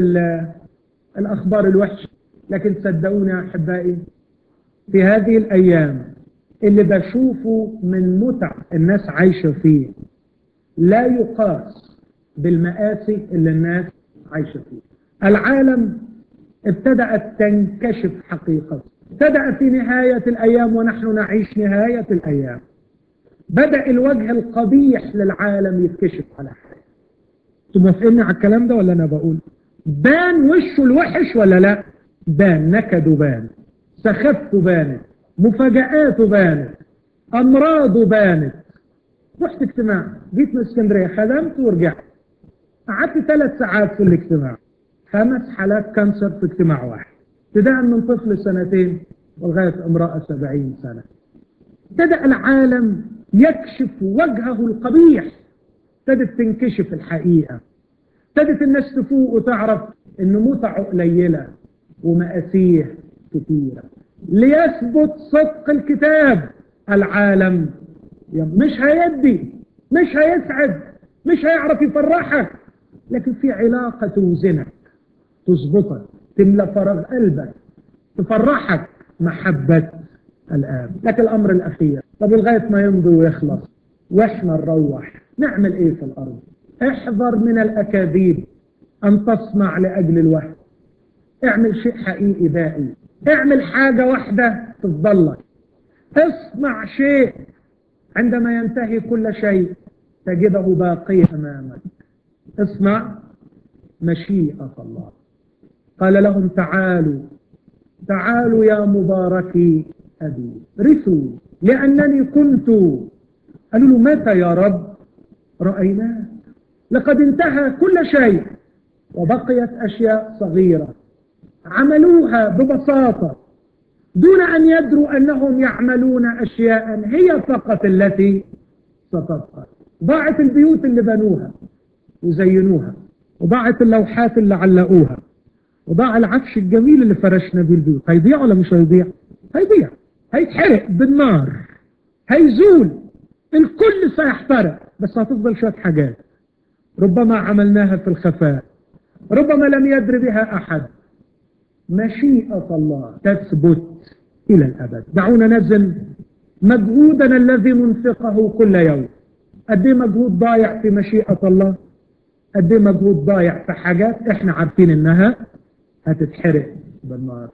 الأخبار الوحشة لكن صدقوني يا أحبائي في هذه الأيام اللي بشوفه من متع الناس عايشة فيه لا يقاس بالمآسي اللي الناس عايشة فيه العالم ابتدأت تنكشف حقيقته ابتدأ في نهاية الأيام ونحن نعيش نهاية الأيام بدأ الوجه القبيح للعالم يتكشف على حاجة انتوا موافقيني على الكلام ده ولا أنا بقول بان وشه الوحش ولا لا بان نكده بان سخفته بانت مفاجآته بانت أمراضه بانت رحت اجتماع جيت من اسكندرية خدمت ورجعت قعدت ثلاث ساعات في الاجتماع خمس حالات كانسر في اجتماع واحد ابتداء من طفل سنتين ولغاية امرأة سبعين سنة ابتدأ العالم يكشف وجهه القبيح ابتدت تنكشف الحقيقة ابتدت الناس تفوق وتعرف ان متعه قليلة ومآسيه كثيرة ليثبت صدق الكتاب العالم مش هيدي مش هيسعد مش هيعرف يفرحك لكن في علاقة توزنك تظبطك تملى فراغ قلبك تفرحك محبة الآب لكن الأمر الأخير طب لغاية ما يمضي ويخلص وإحنا نروح نعمل إيه في الأرض احذر من الأكاذيب أن تصنع لأجل الوهم اعمل شيء حقيقي باقي اعمل حاجة واحدة تفضل لك اصنع شيء عندما ينتهي كل شيء تجده باقيا أمامك اصنع مشيئة الله قال لهم تعالوا تعالوا يا مباركي أبي رثوا لأنني كنت قالوا له متى يا رب رأيناه لقد انتهى كل شيء وبقيت أشياء صغيرة عملوها ببساطة دون أن يدروا أنهم يعملون أشياء هي فقط التي ستبقى ضاعت البيوت اللي بنوها وزينوها وضاعت اللوحات اللي علقوها وضاع العفش الجميل اللي فرشنا بيه البيوت هيضيع ولا مش هيضيع هيضيع هيتحرق بالنار هيزول الكل سيحترق بس هتفضل شوية حاجات ربما عملناها في الخفاء ربما لم يدر بها أحد مشيئة الله تثبت إلى الأبد دعونا نزل مجهودنا الذي ننفقه كل يوم قد ايه مجهود ضايع في مشيئة الله قد ايه مجهود ضايع في حاجات احنا عارفين انها هتتحرق بالنار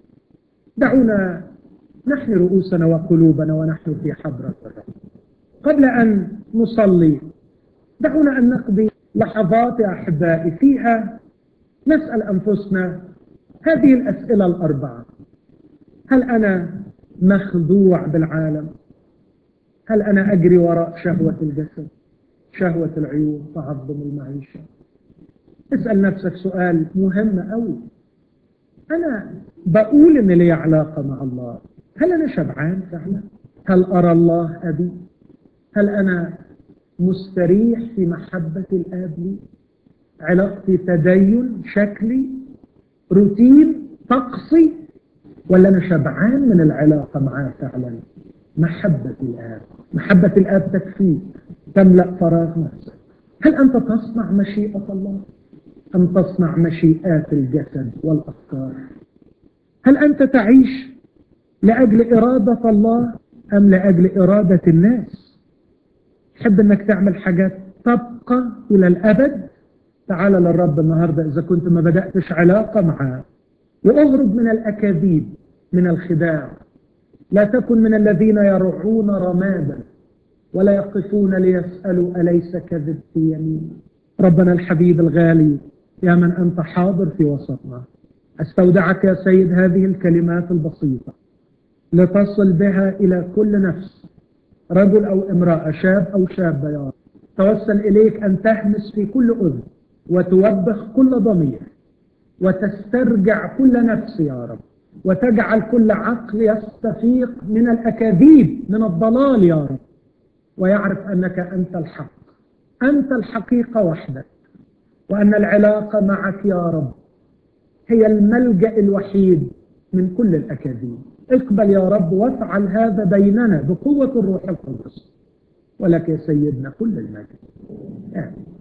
دعونا نحن رؤوسنا وقلوبنا ونحن في حضرة الرب قبل أن نصلي دعونا أن نقضي لحظات يا أحبائي فيها نسأل أنفسنا هذه الأسئلة الأربعة هل أنا مخدوع بالعالم هل أنا أجري وراء شهوة الجسد شهوة العيون تعظم المعيشة اسأل نفسك سؤال مهم أوي أنا بقول إن لي علاقة مع الله هل أنا شبعان فعلا هل أرى الله أبي هل أنا مستريح في محبة الآب لي علاقتي تدين شكلي روتين طقسي ولا أنا شبعان من العلاقة معاه فعلا محبة الآب محبة الآب تكفيك تملأ فراغ نفسك هل أنت تصنع مشيئة الله أن تصنع مشيئات الجسد والأفكار هل أنت تعيش لأجل إرادة الله أم لأجل إرادة الناس تحب أنك تعمل حاجات تبقى إلى الأبد تعال للرب النهاردة إذا كنت ما بدأتش علاقة معاه واهرب من الأكاذيب من الخداع لا تكن من الذين يرعون رمادا ولا يقفون ليسألوا أليس كذب في يمين ربنا الحبيب الغالي يا من أنت حاضر في وسطنا استودعك يا سيد هذه الكلمات البسيطة لتصل بها إلى كل نفس رجل أو امرأة شاب أو شابة يا رب توسل إليك أن تهمس في كل أذن وتوبخ كل ضمير وتسترجع كل نفس يا رب وتجعل كل عقل يستفيق من الأكاذيب من الضلال يا رب ويعرف أنك أنت الحق أنت الحقيقة وحدك وأن العلاقة معك يا رب هي الملجأ الوحيد من كل الأكاذيب اقبل يا رب وافعل هذا بيننا بقوة الروح القدس ولك يا سيدنا كل المجد آمين